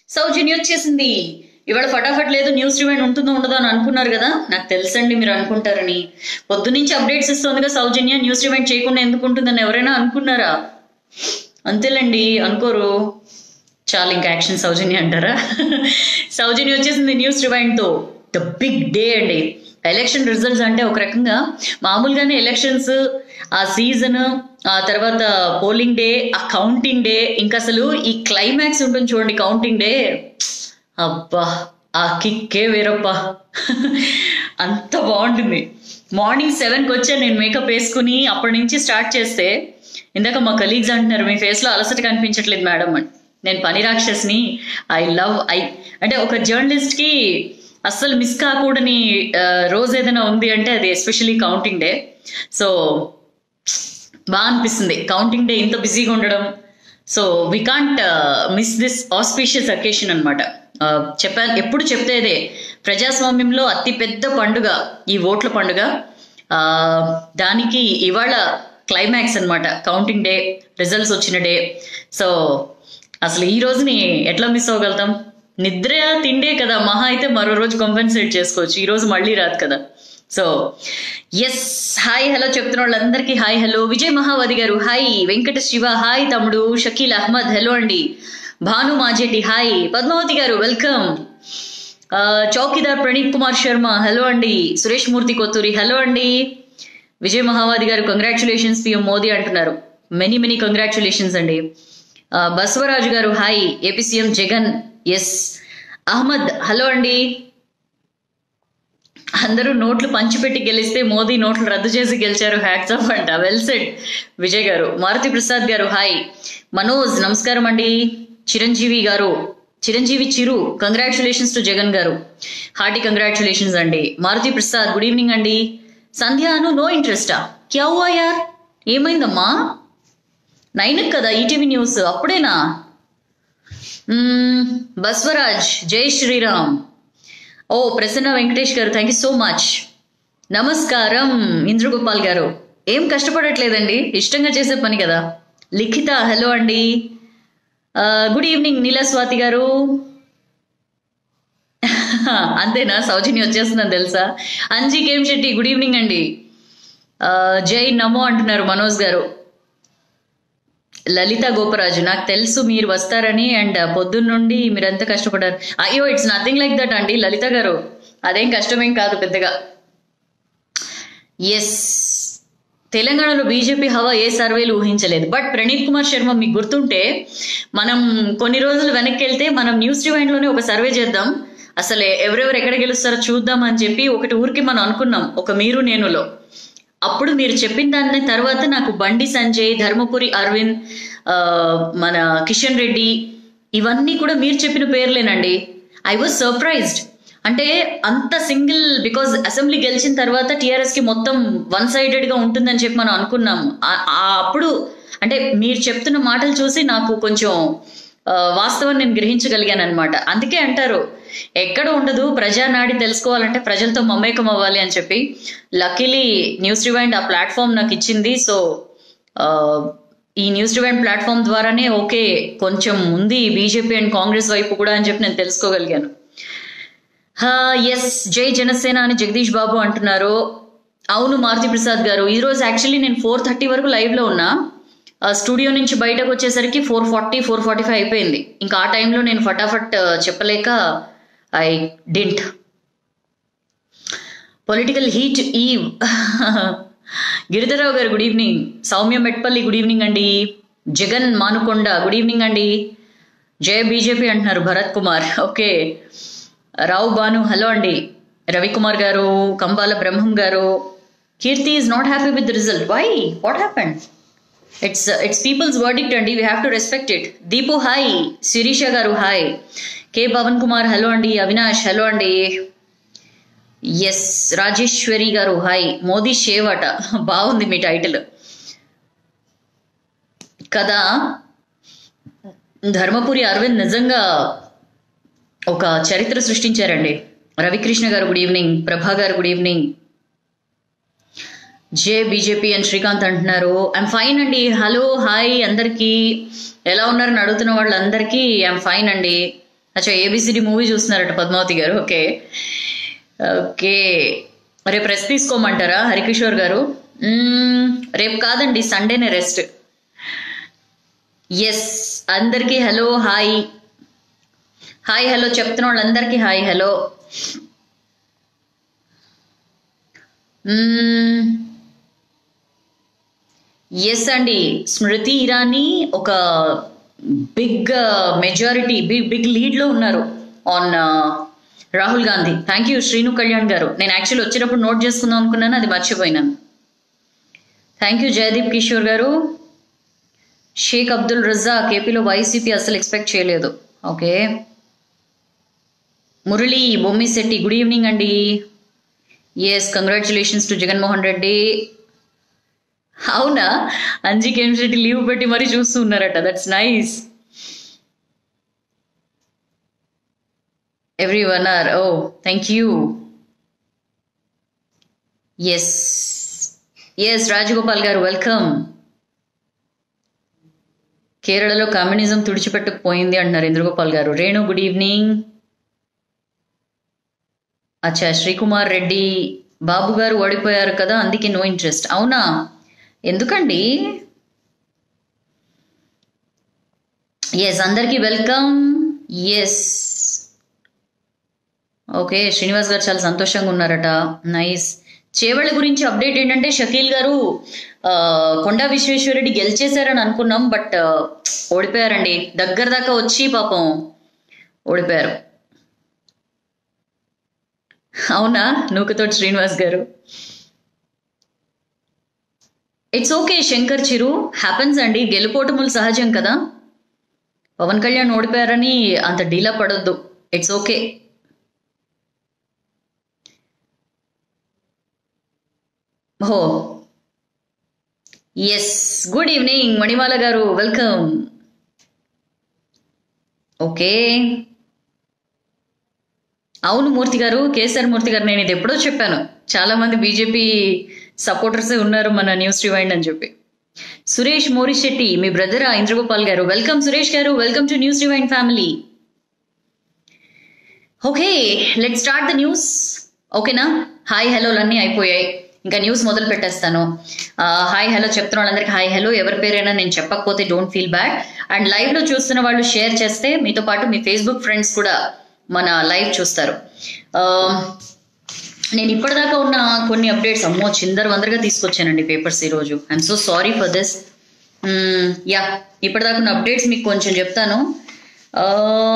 సౌజన్య వచ్చేసింది ఇవాళ ఫటాఫట్ లేదు న్యూస్ రివైండ్ ఉంటుందో ఉండదో అని అనుకున్నారు కదా నాకు తెలుసండి మీరు అనుకుంటారని పొద్దు నుంచి అప్డేట్స్ ఇస్తుందిగా సౌజన్య న్యూస్ రివైండ్ చేయకుండా ఎందుకు ఉంటుందని ఎవరైనా అనుకున్నారా అంతేలేండి అనుకోరు చాలా ఇంకా యాక్షన్ సౌజన్య అంటారా సౌజన్య వచ్చేసింది న్యూస్ రివైండ్ తో ద బిగ్ డే అండి ఎలక్షన్ రిజల్ట్స్ అంటే ఒక రకంగా మామూలుగానే ఎలక్షన్స్ ఆ సీజన్ ఆ తర్వాత పోలింగ్ డే ఆ కౌంటింగ్ డే ఇంకా అసలు ఈ క్లైమాక్స్ ఉంటుంది చూడండి కౌంటింగ్ డే అబ్బా ఆ కిక్కే వేరప్ప అంత బాగుంటుంది మార్నింగ్ సెవెన్కి వచ్చాను నేను మేకప్ వేసుకుని అప్పటి నుంచి స్టార్ట్ చేస్తే ఇందాక మా కలీగ్స్ అంటున్నారు మీ ఫేస్లో అలసట కనిపించట్లేదు మేడం అని నేను పని రాక్షస్ని ఐ లవ్ ఐ అంటే ఒక జర్నలిస్ట్కి అస్సలు మిస్ కాకూడని ఆ, రోజు ఏదైనా ఉంది అంటే అది ఎస్పెషలీ కౌంటింగ్ డే సో బాగా అనిపిస్తుంది కౌంటింగ్ డే ఇంత బిజీగా ఉండడం so we can't miss this auspicious occasion అనమాట చెప్పాను ఎప్పుడు చెప్తేదే ప్రజాస్వామ్యంలో అతి పెద్ద పండుగ ఈ ఓట్ల పండుగ ఆ, దానికి ఇవాళ క్లైమాక్స్ అన్నమాట కౌంటింగ్ డే రిజల్ట్స్ వచ్చిన డే సో అసలు ఈ రోజుని ఎట్లా మిస్ అవ్వగలుగుతాం నిద్ర తిండే కదా మహా అయితే మరో రోజు కంపెన్సేట్ చేసుకోవచ్చు ఈ రోజు మళ్ళీ రాదు కదా సో ఎస్ హాయ్ హలో చెప్తున్న వాళ్ళందరికీ హాయ్ హలో విజయ్ మహావతి గారు హాయ్ వెంకట శివ హాయ్ తమ్ముడు షకీల్ అహ్మద్ హలో అండి భాను మాజెట్టి హాయ్ పద్మావతి గారు వెల్కమ్ ఆ, చౌకీదార్ ప్రణీత్ కుమార్ శర్మ హలో అండి సురేష్ మూర్తి కొత్తూరి హలో అండి విజయ్ మహావాది గారు కంగ్రాచులేషన్స్ పిఎం మోదీ అంటున్నారు మెనీ మెనీ కంగ్రాచులేషన్స్ అండి ఆ, బసవరాజు గారు hi AP CM Jagan S Ahmed hello అండి అందరూ నోట్లు పంచిపెట్టి గెలిస్తే మోదీ నోట్లు రద్దు చేసి గెలిచారు హ్యాట్స్ ఆఫ్ అంట వెల్ సెడ్ విజయ్ గారు మారుతి ప్రసాద్ గారు హాయ్ మనోజ్ నమస్కారం అండి చిరంజీవి గారు చిరంజీవి చిరు కంగ్రాచులేషన్స్ టు జగన్ గారు హార్టీ కంగ్రాచులేషన్స్ అండి మారుతి ప్రసాద్ గుడ్ ఈవినింగ్ అండి సంధ్యాను నో ఇంట్రెస్టా క్యా హువా యార్ ఏమైందమ్మా నైన్ కదా ఈటీవీ న్యూస్ అప్పుడేనా మ్మ్, బస్వరాజ్ జై శ్రీరామ్ ఓ ప్రసన్న వెంకటేష్ గారు థ్యాంక్ యూ సో మచ్ నమస్కారం ఇంద్రగోపాల్ గారు ఏం కష్టపడట్లేదండి ఇష్టంగా చేసే పని కదా లిఖిత హలో అండి గుడ్ ఈవినింగ్ నీలా స్వాతి గారు అంతేనా సౌజన్య వచ్చేస్తుందని తెలుసా Anji came Shetty good evening అండి ఆ, జై నమో అంటున్నారు మనోజ్ గారు లలిత గోపరాజు నాకు తెలుసు మీరు వస్తారని అండ్ పొద్దున్న నుండి మీరంతా కష్టపడారు అయ్యో ఇట్స్ నథింగ్ లైక్ దట్ అండి లలిత గారు అదేం కష్టమేం కాదు పెద్దగా ఎస్ తెలంగాణలో బీజేపీ హవా ఏ సర్వేలు ఊహించలేదు బట్ ప్రణీత్ కుమార్ శర్మ మీకు గుర్తుంటే మనం కొన్ని రోజులు వెనక్కి వెళ్తే మనం న్యూస్ లోనే ఒక సర్వే చేద్దాం అసలు ఎవరెవరు ఎక్కడ గెలుస్తారో చూద్దాం అని చెప్పి ఒకటి ఊరికి మనం అనుకున్నాం ఒక మీరు నేనులో అప్పుడు మీరు చెప్పిన దాని తర్వాత నాకు బండి సంజయ్ ధర్మపురి అరవింద్ ఆ, మన కిషన్ రెడ్డి ఇవన్నీ కూడా మీరు చెప్పిన పేర్లేనండి ఐ వాజ్ సర్ప్రైజ్డ్ అంటే అంత సింగిల్ బికాజ్ అసెంబ్లీ గెలిచిన తర్వాత టీఆర్ఎస్ కి మొత్తం వన్ సైడెడ్ గా ఉంటుందని చెప్పి మనం అనుకున్నాం ఆ- ఆ అప్పుడు అంటే మీరు చెప్తున్న మాటలు చూసి నాకు కొంచెం ఆ, వాస్తవం నేను గ్రహించగలిగాను అనమాట అందుకే అంటారు ఎక్కడ ఉండదు ప్రజానాడి తెలుసుకోవాలంటే ప్రజలతో మమేకం అవ్వాలి అని చెప్పి లక్కీలీ న్యూస్ రివైండ్ ఆ ప్లాట్ఫామ్ నాకు ఇచ్చింది సో ఆ, ఈ న్యూస్ రివైండ్ ప్లాట్ఫామ్ ద్వారానే ఓకే కొంచెం ఉంది బీజేపీ అండ్ కాంగ్రెస్ వైపు కూడా అని చెప్పి నేను తెలుసుకోగలిగాను ఎస్ జై జనసేన అని జగదీష్ బాబు అంటున్నారు అవును మారుతి ప్రసాద్ గారు ఈ రోజు యాక్చువల్లీ నేను ఫోర్ థర్టీ వరకు లైవ్ లో ఉన్నా ఆ, స్టూడియో నుంచి బయటకు వచ్చేసరికి four forty four forty five అయిపోయింది ఇంకా ఆ టైంలో నేను ఫటాఫట్ ఆ, చెప్పలేక ఐ డింట్ పొలిటికల్ హీట్ ఈ గిరిధరరావు గారు good evening Soumya Metpally good evening అండి జగన్ మానుకొండ గుడ్ ఈవినింగ్ అండి జయ బీజేపీ అంటున్నారు భరత్ కుమార్ ఓకే రావు బాను హలో అండి రవికుమార్ గారు కంబాల బ్రహ్మం గారు Keerthi is not happy with result why what happened it's it's people's verdict అండి we have to respect it Deepu hi Sirisha గారు hi K Pavan Kumar hello అండి అవినాష్ హలో అండి ఎస్ రాజేశ్వరి గారు హాయ్ మోదీ షేవ్ అట బాగుంది మీ టైటిల్ కదా ధర్మపురి అరవింద్ నిజంగా ఒక చరిత్ర సృష్టించారండి రవికృష్ణ గారు గుడ్ ఈవినింగ్ ప్రభా గారు గుడ్ ఈవినింగ్ జే బీజేపీ అని శ్రీకాంత్ అంటున్నారు ఐఎమ్ ఫైన్ అండి హలో హాయ్ అందరికీ ఎలా ఉన్నారని అడుగుతున్న వాళ్ళందరికీ ఐఎమ్ ఫైన్ అండి అచ్చా ఏబిసిడి మూవీ చూస్తున్నారట పద్మావతి గారు ఓకే ఓకే రేపు రెస్ట్ తీసుకోమంటారా హరికిషోర్ గారు మ్మ్, రేపు కాదండి సండేనే రెస్ట్ ఎస్ అందరికీ హలో హాయ్ హాయ్ హలో చెప్తున్న వాళ్ళందరికీ హాయ్ హలో ఎస్ అండి స్మృతి ఇరానీ ఒక బిగ్ మెజారిటీ బిగ్ బిగ్ లీడ్లో ఉన్నారు on Rahul Gandhi thank you Sreenu Kalyan గారు నేను యాక్చువల్లీ వచ్చేటప్పుడు నోట్ చేసుకుందాం అనుకున్నాను అది మర్చిపోయినాను థ్యాంక్ యూ జయదీప్ కిషోర్ గారు షేక్ అబ్దుల్ రజాక్ ఏపీలో వైసీపీ అసలు ఎక్స్పెక్ట్ చేయలేదు okay Murali Bommisetty good evening అండి yes congratulations to Jaganmohan Reddy అవునా అంజీ శెట్టి లీవ్ పెట్టి మరీ చూస్తూ ఉన్నారట that's nice everyone are oh thank you yes yes Rajagopal గారు వెల్కమ్ కేరళలో కమ్యూనిజం తుడిచిపెట్టుకుపోయింది అంటున్నారు ఇంద్రగోపాల్ గారు రేణు గుడ్ ఈవినింగ్ అచ్చా శ్రీకుమార్ రెడ్డి బాబు గారు ఓడిపోయారు కదా అందుకే నో ఇంట్రెస్ట్ అవునా ఎందుకండి ఎస్ అందరికీ వెల్కమ్ ఎస్ ఓకే శ్రీనివాస్ గారు చాలా సంతోషంగా ఉన్నారట నైస్ చేవళ్ళ గురించి అప్డేట్ ఏంటంటే షకీల్ గారు ఆ, కొండా విశ్వేశ్వరరెడ్డి గెలిచేశారని అనుకున్నాం బట్ ఓడిపోయారండి దగ్గర దాకా వచ్చి పాపం ఓడిపోయారు అవునా నూకతోటి శ్రీనివాస్ గారు it's okay Shankar Chiru happens అండి గెలుపోటములు సహజం కదా పవన్ కళ్యాణ్ ఓడిపోయారని అంత డీలా పడొద్దు ఇట్స్ ఓకే హో ఎస్ గుడ్ ఈవినింగ్ మణిమాల గారు వెల్కమ్ ఓకే అవును మూర్తి గారు కేసీఆర్ మూర్తి గారు నేను ఇది ఎప్పుడో చెప్పాను చాలా మంది బీజేపీ సపోర్టర్సే ఉన్నారు మన న్యూస్ రివైండ్ అని చెప్పి సురేష్ మోరిశెట్టి మీ బ్రదర్ ఇంద్రగోపాల్ గారు వెల్కమ్ సురేష్ గారు welcome to news rewind family okay let start the news ఓకేనా హాయ్ హలోలు అన్నీ అయిపోయాయి ఇంకా న్యూస్ మొదలు పెట్టేస్తాను హాయ్ హలో చెప్తున్న వాళ్ళందరికీ హాయ్ హలో ఎవరి పేరైనా నేను చెప్పకపోతే don't feel bad and live లో చూస్తున్న వాళ్ళు షేర్ చేస్తే మీతో పాటు మీ ఫేస్బుక్ ఫ్రెండ్స్ కూడా మన లైవ్ చూస్తారు ఆ, నేను ఇప్పటిదాకా ఉన్న కొన్ని అప్డేట్స్ అమ్మో చిందర వందరగా తీసుకొచ్చానండి పేపర్స్ ఈరోజు I'm so sorry for this yeah ఇప్పటిదాకా ఉన్న అప్డేట్స్ మీకు కొంచెం చెప్తాను ఆ,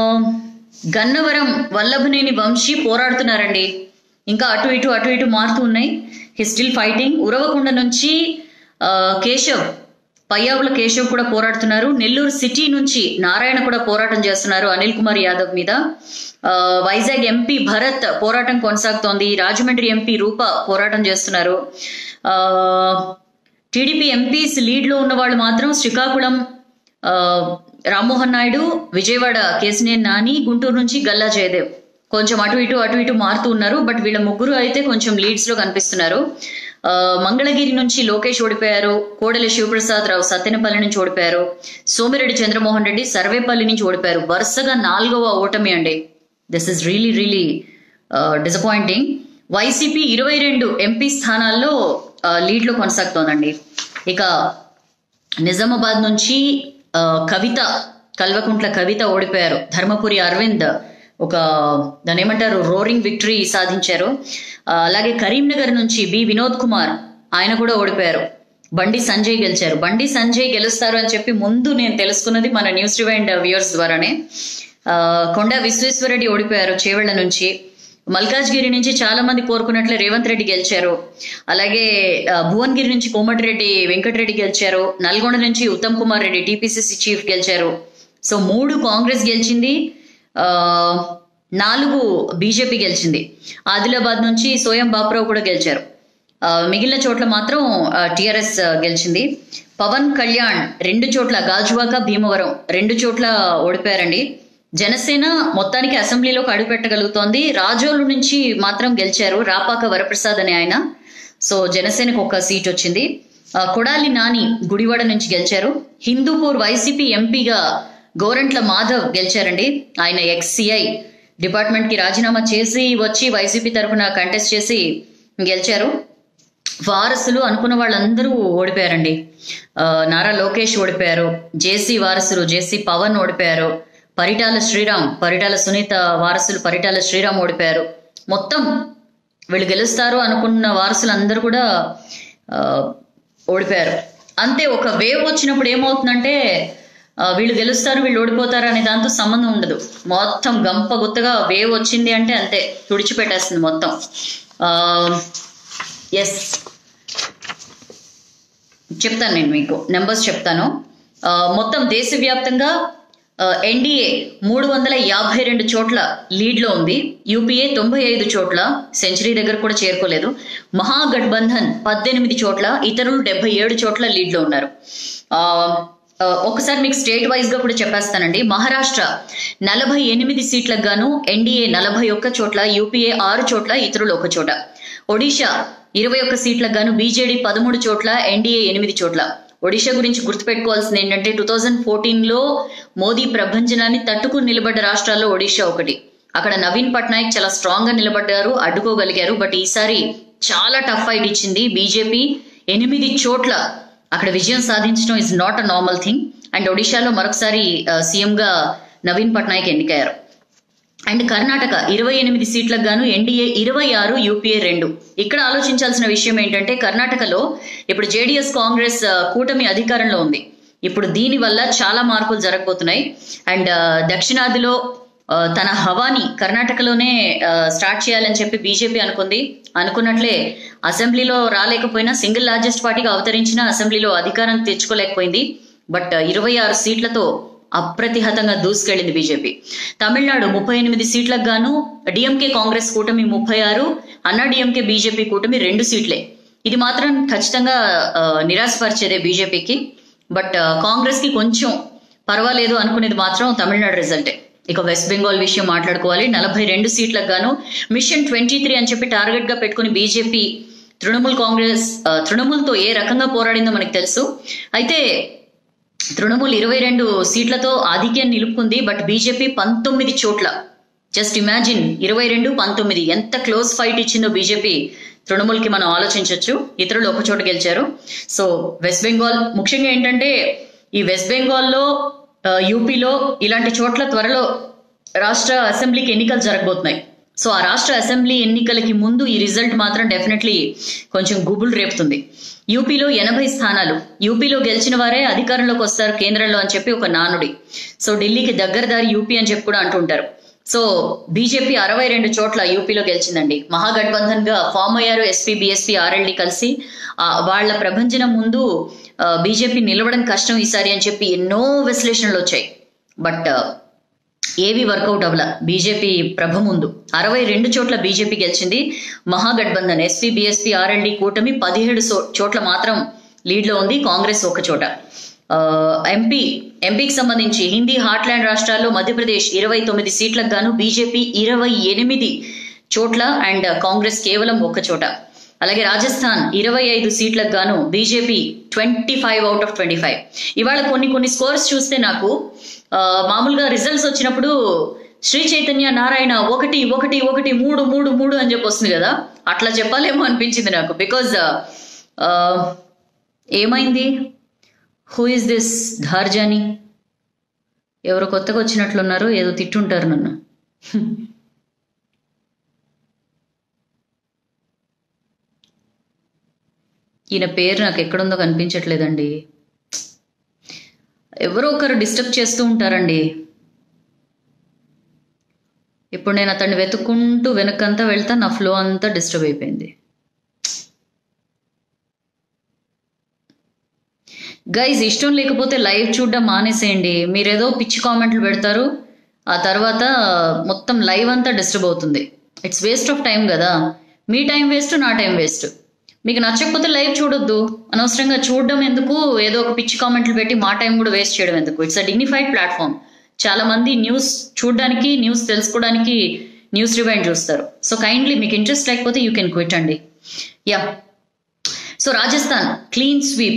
గన్నవరం వల్లభనేని వంశీ పోరాడుతున్నారండి ఇంకా అటు ఇటు అటు ఇటు మారుతూ ఉన్నాయి హి స్టిల్ ఫైటింగ్ ఉరవకొండ నుంచి ఆ, కేశవ్ పయ్యావుల కేశవ్ కూడా పోరాడుతున్నారు నెల్లూరు సిటీ నుంచి నారాయణ కూడా పోరాటం చేస్తున్నారు అనిల్ కుమార్ యాదవ్ మీద ఆ, వైజాగ్ ఎంపీ భరత్ పోరాటం కొనసాగుతోంది రాజమండ్రి ఎంపీ రూప పోరాటం చేస్తున్నారు ఆ, టీడీపీ ఎంపీస్ లీడ్లో ఉన్న వాళ్ళు మాత్రం శ్రీకాకుళం ఆ, రామ్మోహన్ నాయుడు విజయవాడ కేసినేని నాని గుంటూరు నుంచి గల్లా జయదేవ్ కొంచెం అటు ఇటు అటు ఇటు మారుతూ ఉన్నారు బట్ వీళ్ళ ముగ్గురు అయితే కొంచెం లీడ్స్ లో కనిపిస్తున్నారు ఆ, మంగళగిరి నుంచి లోకేష్ ఓడిపోయారు కోడెల శివప్రసాద్ రావు సత్తెనపల్లి నుంచి ఓడిపోయారు సోమిరెడ్డి చంద్రమోహన్ రెడ్డి సర్వేపల్లి నుంచి ఓడిపోయారు వరుసగా నాలుగవ ఓటమి అండి this is really really disappointing YCP ఇరవై రెండు ఎంపీ స్థానాల్లో ఆ, లీడ్లో కొనసాగుతోందండి ఇక నిజామాబాద్ నుంచి ఆ, కవిత కల్వకుంట్ల కవిత ఓడిపోయారు ధర్మపురి అరవింద్ ఒక దాని ఏమంటారు రోరింగ్ విక్టరీ సాధించారు ఆ, అలాగే కరీంనగర్ నుంచి బి వినోద్ కుమార్ ఆయన కూడా ఓడిపోయారు బండి సంజయ్ గెలిచారు బండి సంజయ్ గెలుస్తారు అని చెప్పి ముందు నేను తెలుసుకున్నది మన న్యూస్ రివైండ్ వ్యూవర్స్ ద్వారానే ఆ, కొండా విశ్వేశ్వరరెడ్డి ఓడిపోయారు చేవెళ్ల నుంచి మల్కాజ్గిరి నుంచి చాలా మంది కోరుకున్నట్లే రేవంత్ రెడ్డి గెలిచారు అలాగే ఆ, భువనగిరి నుంచి కోమటిరెడ్డి వెంకటరెడ్డి గెలిచారు నల్గొండ నుంచి ఉత్తమ్ కుమార్ రెడ్డి టీపీసీసీ చీఫ్ గెలిచారు సో మూడు కాంగ్రెస్ గెలిచింది ఆ, నాలుగు బీజేపీ గెలిచింది ఆదిలాబాద్ నుంచి సోయం బాపురావు కూడా గెలిచారు ఆ, మిగిలిన చోట్ల మాత్రం టిఆర్ఎస్ గెలిచింది పవన్ కళ్యాణ్ రెండు చోట్ల గాజువాక భీమవరం రెండు చోట్ల ఓడిపోయారండి జనసేన మొత్తానికి అసెంబ్లీలోకి అడుగుపెట్టగలుగుతోంది రాజోలు నుంచి మాత్రం గెలిచారు రాపాక వరప్రసాద్ అనే ఆయన సో జనసేనకు ఒక సీట్ వచ్చింది ఆ, కొడాలి నాని గుడివాడ నుంచి గెలిచారు హిందూపూర్ వైసీపీ ఎంపీగా గోరంట్ల మాధవ్ గెలిచారండి ఆయన ఎక్స్సిఐ డిపార్ట్మెంట్ కి రాజీనామా చేసి వచ్చి వైసీపీ తరఫున కంటెస్ట్ చేసి గెలిచారు వారసులు అనుకున్న వాళ్ళందరూ ఓడిపోయారండి ఆ, నారా లోకేష్ ఓడిపోయారు జేసీ వారసులు జేసీ పవన్ ఓడిపోయారు పరిటాల శ్రీరామ్ పరిటాల సునీత వారసులు పరిటాల శ్రీరామ్ ఓడిపోయారు మొత్తం వీళ్ళు గెలుస్తారు అనుకున్న వారసులు అందరూ కూడా ఆ, ఓడిపోయారు అంతే ఒక వేవ్ వచ్చినప్పుడు ఏమవుతుందంటే ఆ, వీళ్ళు గెలుస్తారు వీళ్ళు ఓడిపోతారు అనే దాంతో సంబంధం ఉండదు మొత్తం గంప గుత్తగా వేవ్ వచ్చింది అంటే అంతే తుడిచిపెట్టేస్తుంది మొత్తం ఎస్ చెప్తాను నేను మీకు నెంబర్స్ చెప్తాను ఆ, మొత్తం దేశవ్యాప్తంగా ఎన్డీఏ మూడు వందల యాభై రెండు చోట్ల లీడ్లో ఉంది యూపీఏ తొంభై ఐదు చోట్ల సెంచరీ దగ్గర కూడా చేరుకోలేదు మహాగఠబంధన్ పద్దెనిమిది చోట్ల ఇతరులు డెబ్బై ఏడు చోట్ల లీడ్లో ఉన్నారు ఆ, ఆ, ఒకసారి మీకు స్టేట్ వైజ్ గా కూడా చెప్పేస్తానండి మహారాష్ట్ర నలభై ఎనిమిది సీట్లకు గాను ఎన్డీఏ నలభై ఒక్క చోట్ల యూపీఏ ఆరు చోట్ల ఇతరులు ఒక చోట ఒడిషా ఇరవై ఒక్క సీట్లకు గాను బీజేడీ పదమూడు చోట్ల ఎన్డీఏ ఎనిమిది చోట్ల ఒడిషా గురించి గుర్తుపెట్టుకోవాల్సింది ఏంటంటే టూ థౌజండ్ ఫోర్టీన్ లో మోదీ ప్రభంజనాన్ని తట్టుకుని నిలబడ్డ రాష్ట్రాల్లో ఒడిషా ఒకటి అక్కడ నవీన్ పట్నాయక్ చాలా స్ట్రాంగ్ గా నిలబడ్డారు అడ్డుకోగలిగారు బట్ ఈసారి చాలా టఫ్ ఫైట్ ఇచ్చింది బీజేపీ ఎనిమిది చోట్ల అక్కడ విజయం సాధించడం is not a normal thing and ఒడిశాలో మరొకసారి సీఎం గా నవీన్ పట్నాయక్ ఎన్నికయ్యారు అండ్ కర్ణాటక ఇరవై ఎనిమిది సీట్లకు గాను ఎన్డీఏ ఇరవై ఆరు యూపీఏ రెండు ఇక్కడ ఆలోచించాల్సిన విషయం ఏంటంటే కర్ణాటకలో ఇప్పుడు జేడీఎస్ కాంగ్రెస్ ఆ, కూటమి అధికారంలో ఉంది ఇప్పుడు దీని వల్ల చాలా మార్పులు జరగబోతున్నాయి అండ్ ఆ, దక్షిణాదిలో ఆ, తన హవాని కర్ణాటకలోనే ఆ, స్టార్ట్ చేయాలని చెప్పి బీజేపీ అనుకుంది అనుకున్నట్లే అసెంబ్లీలో రాలేకపోయినా సింగిల్ లార్జెస్ట్ పార్టీగా అవతరించిన అసెంబ్లీలో అధికారం తెచ్చుకోలేకపోయింది బట్ ఇరవై ఆరు సీట్లతో అప్రతిహతంగా దూసుకెళ్లింది బీజేపీ తమిళనాడు ముప్పై ఎనిమిది సీట్లకు గాను డిఎంకే కాంగ్రెస్ కూటమి ముప్పై ఆరు అన్నా డిఎంకే బీజేపీ కూటమి రెండు సీట్లే ఇది మాత్రం ఖచ్చితంగా ఆ, నిరాశపరిచేదే బీజేపీకి బట్ కాంగ్రెస్ కి కొంచెం పర్వాలేదు అనుకునేది మాత్రం తమిళనాడు రిజల్టే ఇక వెస్ట్ బెంగాల్ విషయం మాట్లాడుకోవాలి నలభై రెండు సీట్లకు గాను మిషన్ ట్వంటీ త్రీ అని చెప్పి టార్గెట్ గా పెట్టుకుని బీజేపీ తృణమూల్ కాంగ్రెస్ ఆ, తృణమూల్తో ఏ రకంగా పోరాడిందో మనకు తెలుసు అయితే తృణమూల్ ఇరవై రెండు సీట్లతో ఆధిక్యం నిలుపుకుంది బట్ బీజేపీ పంతొమ్మిది చోట్ల జస్ట్ ఇమాజిన్ ఇరవై రెండు పంతొమ్మిది ఎంత క్లోజ్ ఫైట్ ఇచ్చిందో బీజేపీ తృణమూల్కి మనం ఆలోచించవచ్చు ఇతరులు ఒక చోట గెలిచారు సో వెస్ట్ బెంగాల్ ముఖ్యంగా ఏంటంటే ఈ వెస్ట్ బెంగాల్లో ఆ, యూపీలో ఇలాంటి చోట్ల త్వరలో రాష్ట్ర అసెంబ్లీకి ఎన్నికలు జరగబోతున్నాయి సో ఆ రాష్ట్ర అసెంబ్లీ ఎన్నికలకి ముందు ఈ రిజల్ట్ మాత్రం డెఫినెట్లీ కొంచెం గుబులు రేపుతుంది యూపీలో ఎనభై స్థానాలు యూపీలో గెలిచిన వారే అధికారంలోకి వస్తారు కేంద్రంలో అని చెప్పి ఒక నానుడి సో ఢిల్లీకి దగ్గరదారి యూపీ అని చెప్పి కూడా అంటుంటారు సో బీజేపీ అరవై రెండు చోట్ల యూపీలో గెలిచిందండి మహాగఠబంధన్ గా ఫామ్ అయ్యారు ఎస్పీ బీఎస్పీ ఆర్ఎల్డి కలిసి ఆ, వాళ్ళ ప్రభంజనం ముందు బీజేపీ నిలవడం కష్టం ఈసారి అని చెప్పి ఎన్నో విశ్లేషణలు వచ్చాయి బట్ ఏవి వర్కౌట్ అవ్వల బీజేపీ ప్రభ ముందు అరవై రెండు చోట్ల బీజేపీ గెలిచింది మహాగఠబంధన్ ఎస్పీ బీఎస్పీ ఆర్ఎల్డి కూటమి పదిహేడు సో- చోట్ల మాత్రం లీడ్లో ఉంది కాంగ్రెస్ ఒక చోట ఆ, ఎంపీ ఎంపీకి సంబంధించి హిందీ హార్ట్లాండ్ రాష్ట్రాల్లో మధ్యప్రదేశ్ ఇరవై తొమ్మిది సీట్లకు గాను బీజేపీ ఇరవై ఎనిమిది చోట్ల అండ్ కాంగ్రెస్ కేవలం ఒక్క చోట అలాగే రాజస్థాన్ ఇరవై ఐదు సీట్లకు గాను BJP twenty five out of twenty five ఇవాళ కొన్ని కొన్ని స్కోర్స్ చూస్తే నాకు ఆ, మామూలుగా రిజల్ట్స్ వచ్చినప్పుడు శ్రీ చైతన్య నారాయణ ఒకటి ఒకటి ఒకటి మూడు మూడు మూడు అని చెప్పి వస్తుంది కదా అట్లా చెప్పాలేమో అనిపించింది నాకు బికాజ్ ఏమైంది హూ ఇస్ దిస్ ధార్జాని ఎవరు కొత్తగా వచ్చినట్లున్నారు ఏదో తిట్టుంటారు నన్ను ఈయన పేరు నాకు ఎక్కడుందో కనిపించట్లేదండి ఎవరో ఒకరు డిస్టర్బ్ చేస్తూ ఉంటారండి ఇప్పుడు నేను అతన్ని వెతుక్కుంటూ వెనకంతా వెళ్తా నా ఫ్లో అంతా డిస్టర్బ్ అయిపోయింది గైజ్ ఇష్టం లేకపోతే లైవ్ చూడడం మానేసేయండి మీరేదో పిచ్చి కామెంట్లు పెడతారు ఆ తర్వాత మొత్తం లైవ్ అంతా డిస్టర్బ్ అవుతుంది ఇట్స్ వేస్ట్ ఆఫ్ టైం కదా మీ టైం వేస్ట్ నా టైం వేస్ట్ మీకు నచ్చకపోతే లైవ్ చూడొద్దు అనవసరంగా చూడడం ఎందుకు ఏదో ఒక పిచ్చి కామెంట్లు పెట్టి మా టైం కూడా వేస్ట్ చేయడం ఎందుకు ఇట్స్ అ డిగ్నిఫైడ్ ప్లాట్ఫామ్ చాలా మంది న్యూస్ చూడడానికి న్యూస్ తెలుసుకోవడానికి న్యూస్ రివైండ్ చూస్తారు సో కైండ్లీ మీకు ఇంట్రెస్ట్ లేకపోతే యూ కెన్ క్విట్ అండి yeah so Rajasthan clean sweep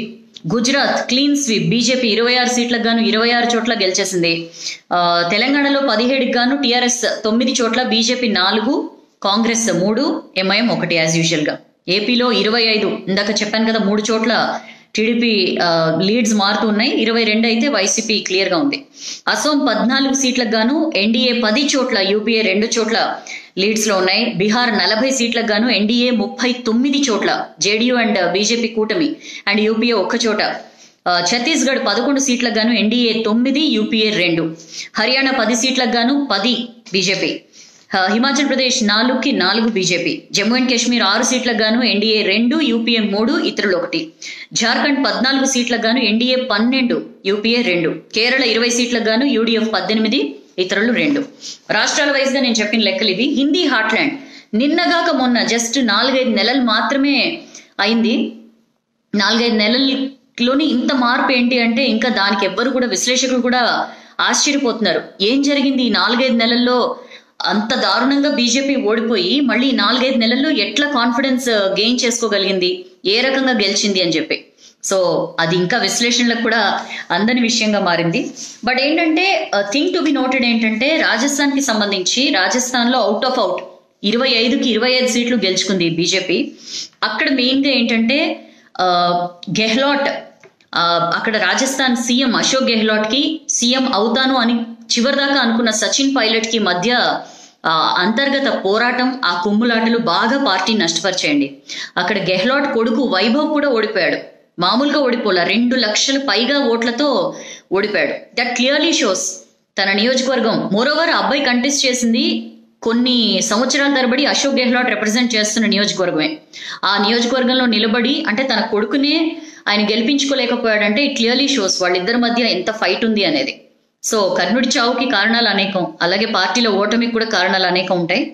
Gujarat clean sweep BJP ఇరవై ఆరు సీట్లకు గాను ఇరవై ఆరు చోట్ల గెలిచేసింది ఆ, తెలంగాణలో పదిహేడుకి గాను టీఆర్ఎస్ తొమ్మిది చోట్ల బీజేపీ నాలుగు కాంగ్రెస్ మూడు ఎంఐఎం ఒకటి యాజ్ యూజువల్ గా ఏపీలో ఇరవై ఐదు ఇందాక చెప్పాను కదా మూడు చోట్ల టీడీపీ లీడ్స్ మారుతూ ఉన్నాయి ఇరవై రెండు అయితే వైసీపీ క్లియర్ గా ఉంది అసోం పద్నాలుగు సీట్లకు గాను ఎన్డీఏ పది చోట్ల యూపీఏ రెండు చోట్ల లీడ్స్ లో ఉన్నాయి బీహార్ నలభై సీట్లకు గాను ఎన్డీఏ ముప్పై తొమ్మిది చోట్ల జేడీయూ అండ్ బీజేపీ కూటమి అండ్ యూపీఏ ఒక్క చోట ఆ, ఛత్తీస్గఢ్ పదకొండు సీట్లకు గాను ఎన్డీఏ తొమ్మిది యూపీఏ రెండు హర్యానా పది సీట్లకు గాను పది బీజేపీ ఆ, హిమాచల్ ప్రదేశ్ నాలుగుకి నాలుగు బీజేపీ జమ్మూ అండ్ కాశ్మీర్ ఆరు సీట్లకు గాను ఎన్డీఏ రెండు యూపీఏ మూడు ఇతరులు ఒకటి జార్ఖండ్ పద్నాలుగు సీట్లకు గాను ఎన్డీఏ పన్నెండు యూపీఏ రెండు కేరళ ఇరవై సీట్లకు గాను యూడీఎఫ్ పద్దెనిమిది ఇతరులు రెండు రాష్ట్రాల వైజ్ గా నేను చెప్పిన లెక్కలు ఇవి హిందీ హార్ట్లాండ్ నిన్నగాక మొన్న జస్ట్ నాలుగైదు నెలలు మాత్రమే అయింది నాలుగైదు నెలల్లోని ఇంత మార్పు ఏంటి అంటే ఇంకా దానికి ఎవ్వరు కూడా విశ్లేషకులు కూడా ఆశ్చర్యపోతున్నారు ఏం జరిగింది ఈ నాలుగైదు నెలల్లో అంత దారుణంగా బీజేపీ ఓడిపోయి మళ్ళీ ఈ నాలుగైదు నెలల్లో ఎట్లా కాన్ఫిడెన్స్ గెయిన్ చేసుకోగలిగింది ఏ రకంగా గెలిచింది అని చెప్పి సో అది ఇంకా విశ్లేషణలకు కూడా అందని విషయంగా మారింది బట్ ఏంటంటే థింగ్ టు బి నోటెడ్ ఏంటంటే రాజస్థాన్ కి సంబంధించి రాజస్థాన్ లో అవుట్ ఆఫ్ అవుట్ ఇరవై ఐదుకి ఇరవై ఐదు సీట్లు గెలుచుకుంది బీజేపీ అక్కడ మెయిన్ గా ఏంటంటే ఆ, గెహ్లాట్ ఆ, అక్కడ రాజస్థాన్ సీఎం అశోక్ గెహ్లాట్ కి సీఎం అవుతాను అని చివరిదాకా అనుకున్న సచిన్ పైలట్ కి మధ్య ఆ, అంతర్గత పోరాటం ఆ కుమ్ములాటలు బాగా పార్టీ నష్టపరిచేయండి అక్కడ గెహ్లాట్ కొడుకు వైభవ్ కూడా ఓడిపోయాడు మామూలుగా ఓడిపోలా రెండు లక్షల పైగా ఓట్లతో ఓడిపోయాడు దట్ క్లియర్లీ షోస్ తన నియోజకవర్గం మోరోవర్ అబ్బాయి కంటెస్ట్ చేసింది కొన్ని సంవత్సరాల తరబడి అశోక్ గెహ్లాట్ రిప్రజెంట్ చేస్తున్న నియోజకవర్గమే ఆ నియోజకవర్గంలో నిలబడి అంటే తన కొడుకునే ఆయన గెలిపించుకోలేకపోయాడంటే ఇట్ క్లియర్లీ షోస్ వాళ్ళిద్దరి మధ్య ఎంత ఫైట్ ఉంది అనేది సో కర్ణుడి చావుకి కారణాలు అనేకం అలాగే పార్టీలో ఓటమికి కూడా కారణాలు అనేకం ఉంటాయి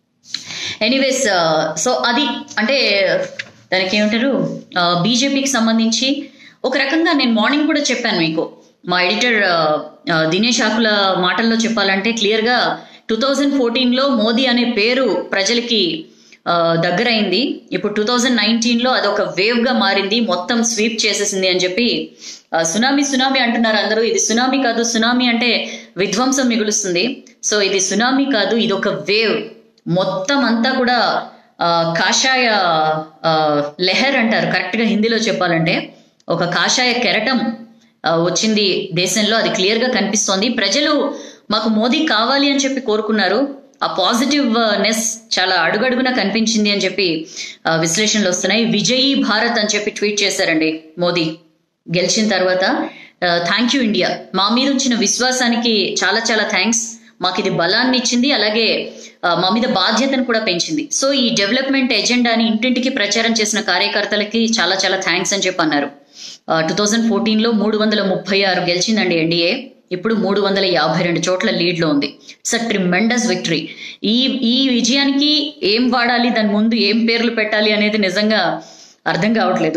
ఎనీవేస్ సో అది అంటే దానికి ఏమంటారు బీజేపీకి సంబంధించి ఒక రకంగా నేను మార్నింగ్ కూడా చెప్పాను మీకు మా ఎడిటర్ దినేష్ ఆకుల మాటల్లో చెప్పాలంటే క్లియర్గా టూ థౌజండ్ ఫోర్టీన్లో మోదీ అనే పేరు ప్రజలకి ఆ, దగ్గరైంది ఇప్పుడు టూ థౌజండ్ నైన్టీన్లో అదొక వేవ్గా మారింది మొత్తం స్వీప్ చేసేసింది అని చెప్పి ఆ, సునామీ సునామీ అంటున్నారు అందరూ ఇది సునామీ కాదు సునామీ అంటే విధ్వంసం మిగులుస్తుంది సో ఇది సునామీ కాదు ఇది ఒక వేవ్ మొత్తం అంతా కూడా ఆ, కాషాయ ఆ, లెహర్ అంటారు కరెక్ట్గా హిందీలో చెప్పాలంటే ఒక కాషాయ కెరటం ఆ, వచ్చింది దేశంలో అది క్లియర్ గా కనిపిస్తోంది ప్రజలు మాకు మోదీ కావాలి అని చెప్పి కోరుకున్నారు ఆ పాజిటివ్ నెస్ చాలా అడుగడుగునా కనిపించింది అని చెప్పి ఆ, విశ్లేషణలు వస్తున్నాయి విజయీ భారత్ అని చెప్పి ట్వీట్ చేశారండి మోదీ గెలిచిన తర్వాత థ్యాంక్ యూ ఇండియా మా మీద ఉంచిన విశ్వాసానికి చాలా చాలా థ్యాంక్స్ మాకు ఇది బలాన్ని ఇచ్చింది అలాగే ఆ, మా మీద బాధ్యతను కూడా పెంచింది సో ఈ డెవలప్మెంట్ ఎజెండాని ఇంటింటికి ప్రచారం చేసిన కార్యకర్తలకి చాలా చాలా థ్యాంక్స్ అని చెప్పి అన్నారు టూ థౌజండ్ ఫోర్టీన్లో మూడు వందల ముప్పై ఆరు గెలిచిందండి ఎన్డీఏ ఇప్పుడు మూడు వందల యాభై రెండు చోట్ల లీడ్లో ఉంది ఇట్స్ అ ట్రిమెండస్ విక్టరీ ఈ ఈ విజయానికి ఏం వాడాలి దాని ముందు ఏం పేర్లు పెట్టాలి అనేది నిజంగా అర్థం కావట్లేదు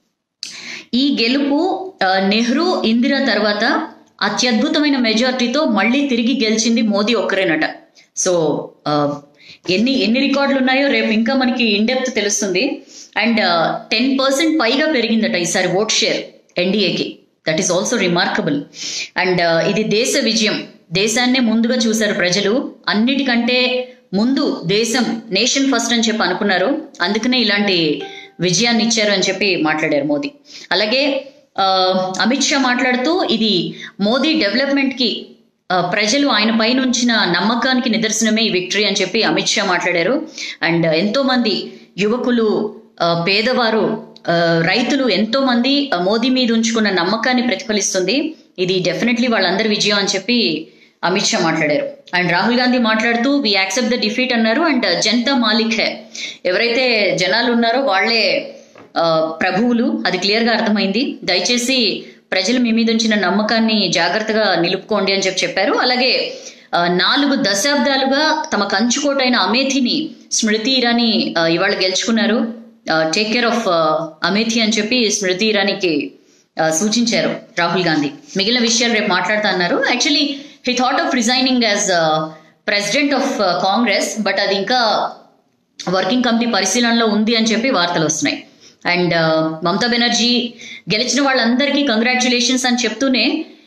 ఈ గెలుపు ఆ, నెహ్రూ ఇందిరా తర్వాత అత్యద్భుతమైన మెజారిటీతో మళ్ళీ తిరిగి గెలిచింది మోదీ ఒక్కరేనట సో ఆ, ఎన్ని ఎన్ని రికార్డులు ఉన్నాయో రేపు ఇంకా మనకి ఇండెప్త్ తెలుస్తుంది అండ్ టెన్ పర్సెంట్ పైగా పెరిగిందట ఈసారి ఓట్ షేర్ ఎన్డీఏకి that is also remarkable and ఇది దేశ విజయం దేశాన్నే ముందుగా చూశారు ప్రజలు అన్నిటికంటే ముందు దేశం నేషన్ ఫస్ట్ అని చెప్పి అనుకున్నారు అందుకనే ఇలాంటి విజయాన్ని ఇచ్చారు అని చెప్పి మాట్లాడారు మోదీ అలాగే ఆ, అమిత్ షా మాట్లాడుతూ ఇది మోదీ డెవలప్మెంట్ కి ఆ, ప్రజలు ఆయన పైన ఉంచిన నమ్మకానికి నిదర్శనమే ఈ విక్టరీ అని చెప్పి అమిత్ షా మాట్లాడారు అండ్ ఎంతో మంది యువకులు ఆ, పేదవారు ఆ, రైతులు ఎంతో మంది ఆ, మోదీ మీద ఉంచుకున్న నమ్మకాన్ని ప్రతిఫలిస్తుంది ఇది డెఫినెట్లీ వాళ్ళందరి విజయం అని చెప్పి అమిత్ షా మాట్లాడారు అండ్ రాహుల్ గాంధీ మాట్లాడుతూ వి యాక్సెప్ట్ ద డిఫీట్ అన్నారు అండ్ జనతా మాలిక్ హే ఎవరైతే జనాలు ఉన్నారో వాళ్ళే ఆ, ప్రభువులు అది క్లియర్ గా అర్థమైంది దయచేసి ప్రజలు మీ మీద ఉంచిన నమ్మకాన్ని జాగ్రత్తగా నిలుపుకోండి అని చెప్పి చెప్పారు అలాగే ఆ, నాలుగు దశాబ్దాలుగా తమ కంచుకోటైన అమేథిని స్మృతి ఇరానీ ఆ, ఇవాళ గెలుచుకున్నారు టేక్ కేర్ ఆఫ్ అమేథి అని చెప్పి స్మృతి ఇరానీకి ఆ, సూచించారు రాహుల్ గాంధీ మిగిలిన విషయాలు రేపు మాట్లాడుతా అన్నారు actually he thought of resigning as president of Congress but అది ఇంకా వర్కింగ్ కమిటీ పరిశీలనలో ఉంది అని చెప్పి వార్తలు వస్తున్నాయి అండ్ మమతా బెనర్జీ గెలిచిన వాళ్ళందరికీ కంగ్రాచులేషన్స్ అని చెప్తూనే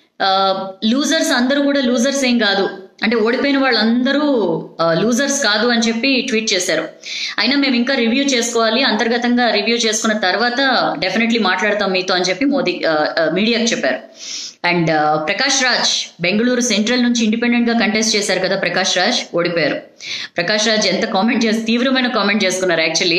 లూజర్స్ అందరూ కూడా లూజర్స్ ఏం కాదు అంటే ఓడిపోయిన వాళ్ళందరూ లూజర్స్ కాదు అని చెప్పి ట్వీట్ చేశారు అయినా మేము ఇంకా రివ్యూ చేసుకోవాలి అంతర్గతంగా రివ్యూ చేసుకున్న తర్వాత డెఫినెట్లీ మాట్లాడతాం మీతో అని చెప్పి మోదీ మీడియాకి చెప్పారు అండ్ ప్రకాష్ రాజ్ బెంగళూరు సెంట్రల్ నుంచి ఇండిపెండెంట్ గా కంటెస్ట్ చేశారు కదా ప్రకాష్ రాజ్ ఓడిపోయారు ప్రకాష్ రాజ్ ఎంత కామెంట్ చేసి తీవ్రమైన కామెంట్ చేసుకున్నారు యాక్చువల్లీ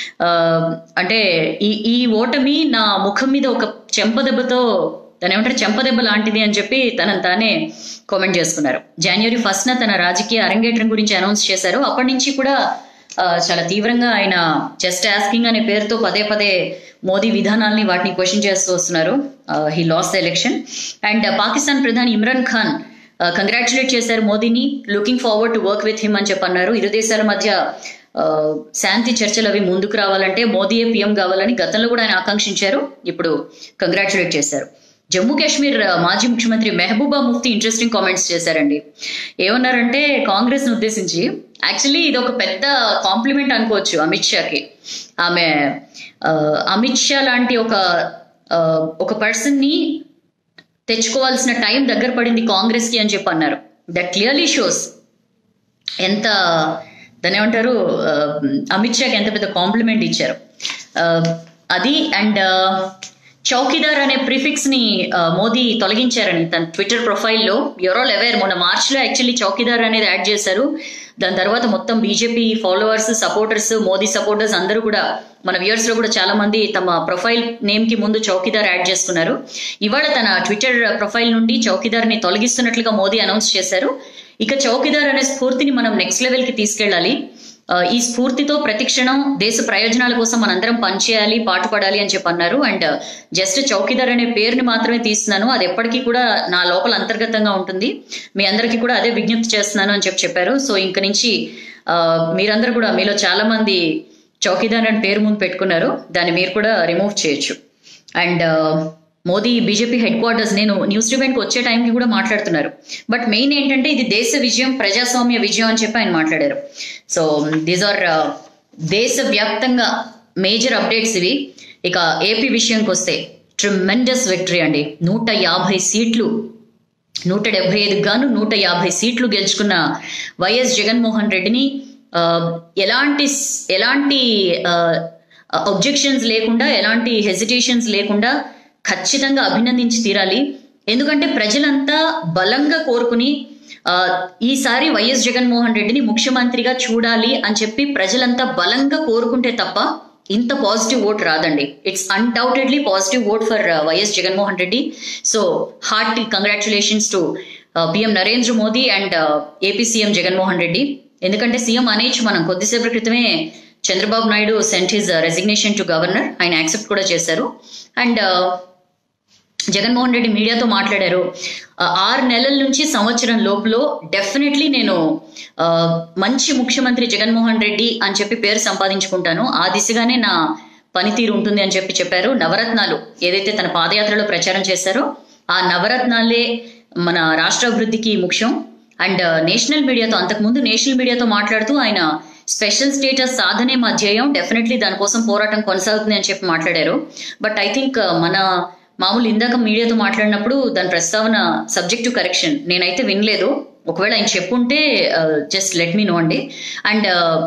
అంటే ఈ ఈ ఓటమి నా ముఖం మీద ఒక చెంపదెబ్బతో తను ఏమంటారు చెంపదెబ్బ లాంటిది అని చెప్పి తనని తానే కామెంట్ చేసుకున్నారు జనవరి ఫస్ట్ న తన రాజకీయ అరంగేట్రం గురించి అనౌన్స్ చేశారు అప్పటి నుంచి కూడా ఆ, చాలా తీవ్రంగా ఆయన జస్ట్ ఆస్కింగ్ అనే పేరుతో పదే పదే మోదీ విధానాల్ని వాటిని క్వశ్చన్ చేస్తూ వస్తున్నారు he loss the election and Pakistan ప్రధాని ఇమ్రాన్ ఖాన్ కంగ్రాచులేట్ చేశారు మోదీని looking forward to work with him అని చెప్పి అన్నారు ఇరు దేశాల మధ్య ఆ, శాంతి చర్చలు అవి ముందుకు రావాలంటే మోదీయే పీఎం కావాలని గతంలో కూడా ఆయన ఆకాంక్షించారు ఇప్పుడు కంగ్రాచులేట్ చేశారు జమ్మూ కాశ్మీర్ ఆ, మాజీ ముఖ్యమంత్రి మెహబూబా ముఫ్తీ ఇంట్రెస్టింగ్ కామెంట్స్ చేశారండి ఏమన్నారంటే కాంగ్రెస్ ని ఉద్దేశించి యాక్చువల్లీ ఇది ఒక పెద్ద కాంప్లిమెంట్ అనుకోవచ్చు అమిత్ షాకి ఆమె ఆ, అమిత్ షా లాంటి ఒక ఆ, ఒక పర్సన్ ని తెచ్చుకోవాల్సిన టైం దగ్గర పడింది కాంగ్రెస్ కి అని చెప్పి అన్నారు దట్ క్లియర్లీ షోస్ ఎంత దాని ఏమంటారు ఆ, అమిత్ షాకి ఎంత పెద్ద కాంప్లిమెంట్ ఇచ్చారు ఆ, అది అండ్ చౌకీదార్ అనే ప్రిఫిక్స్ ని ఆ, మోదీ తొలగించారని తన ట్విట్టర్ ప్రొఫైల్లో ఎవరో అవేర్ మొన్న మార్చ్ లో యాక్చువల్లీ చౌకీదార్ అనేది యాడ్ చేశారు దాని తర్వాత మొత్తం BJP followers supporters Modi supporters అందరూ కూడా మన వ్యూయర్స్ లో కూడా చాలా మంది తమ ప్రొఫైల్ నేమ్ కి ముందు చౌకీదార్ యాడ్ చేసుకున్నారు ఇవాళ తన ట్విట్టర్ ప్రొఫైల్ నుండి చౌకీదార్ ని తొలగిస్తున్నట్లుగా మోదీ అనౌన్స్ చేశారు ఇక చౌకీదార్ అనే స్ఫూర్తిని మనం నెక్స్ట్ లెవెల్ కి తీసుకెళ్ళాలి ఆ, ఈ స్ఫూర్తితో ప్రతిక్షణం దేశ ప్రయోజనాల కోసం మనందరం పనిచేయాలి పాటుపడాలి అని చెప్పి అన్నారు అండ్ జస్ట్ చౌకీదార్ అనే పేరుని మాత్రమే తీస్తున్నాను అది ఎప్పటికీ కూడా నా లోపల అంతర్గతంగా ఉంటుంది మీ అందరికీ కూడా అదే విజ్ఞప్తి చేస్తున్నాను అని చెప్పి చెప్పారు సో ఇంక నుంచి ఆ, మీరందరూ కూడా మీలో చాలా మంది చౌకీదార్ అని పేరు ముందు పెట్టుకున్నారు దాన్ని మీరు కూడా రిమూవ్ చేయొచ్చు and Modi BJP headquarters నేను న్యూస్ కి వచ్చే టైంకి కూడా మాట్లాడుతున్నారు బట్ మెయిన్ ఏంటంటే ఇది దేశ విజయం ప్రజాస్వామ్య విజయం అని చెప్పి ఆయన మాట్లాడారు సో దీస్ ఆర్ దేశవ్యాప్తంగా మేజర్ అప్డేట్స్ ఇవి ఇక ఏపీ విషయంకి వస్తే ట్రిమెండస్ విక్టరీ అండి నూట యాభై సీట్లు నూట డెబ్బై ఐదు గాను నూట యాభై సీట్లు గెలుచుకున్న వైఎస్ జగన్మోహన్ రెడ్డిని ఆ, ఎలాంటి స్- ఎలాంటి ఒబ్జెక్షన్స్ లేకుండా ఎలాంటి హెసిటేషన్స్ లేకుండా ఖచ్చితంగా అభినందించి తీరాలి ఎందుకంటే ప్రజలంతా బలంగా కోరుకుని ఆ, ఈసారి వైఎస్ జగన్మోహన్ రెడ్డిని ముఖ్యమంత్రిగా చూడాలి అని చెప్పి ప్రజలంతా బలంగా కోరుకుంటే తప్ప ఇంత పాజిటివ్ ఓట్ రాదండి it's undoubtedly positive vote for YS Jaganmohan Reddy so heart congratulations to PM Narendra Modi and AP CM Jaganmohan Reddy ఎందుకంటే సీఎం అనేచ్చు మనం కొద్దిసేపటి క్రితమే Chandrababu Naidu sent his resignation to governor ఆయన యాక్సెప్ట్ కూడా చేశారు అండ్ జగన్మోహన్ రెడ్డి మీడియాతో మాట్లాడారు ఆ, ఆరు నెలల నుంచి సంవత్సరం లోపులో డెఫినెట్లీ నేను ఆ, మంచి ముఖ్యమంత్రి జగన్మోహన్ రెడ్డి అని చెప్పి పేరు సంపాదించుకుంటాను ఆ దిశగానే నా పనితీరు ఉంటుంది అని చెప్పి చెప్పారు నవరత్నాలు ఏదైతే తన పాదయాత్రలో ప్రచారం చేశారో ఆ నవరత్నాలే మన రాష్ట్ర అభివృద్ధికి ముఖ్యం అండ్ నేషనల్ మీడియాతో అంతకుముందు నేషనల్ మీడియాతో మాట్లాడుతూ ఆయన స్పెషల్ స్టేటస్ సాధనే మా ధ్యేయం డెఫినెట్లీ దానికోసం పోరాటం కొనసాగుతుంది అని చెప్పి మాట్లాడారు బట్ ఐ థింక్ మన మామూలు ఇందాక మీడియాతో మాట్లాడినప్పుడు దాని ప్రస్తావన సబ్జెక్ట్ టు కరెక్షన్ నేనైతే వినలేదు ఒకవేళ ఆయన చెప్పుంటే జస్ట్ లెట్ మీ నో అండి అండ్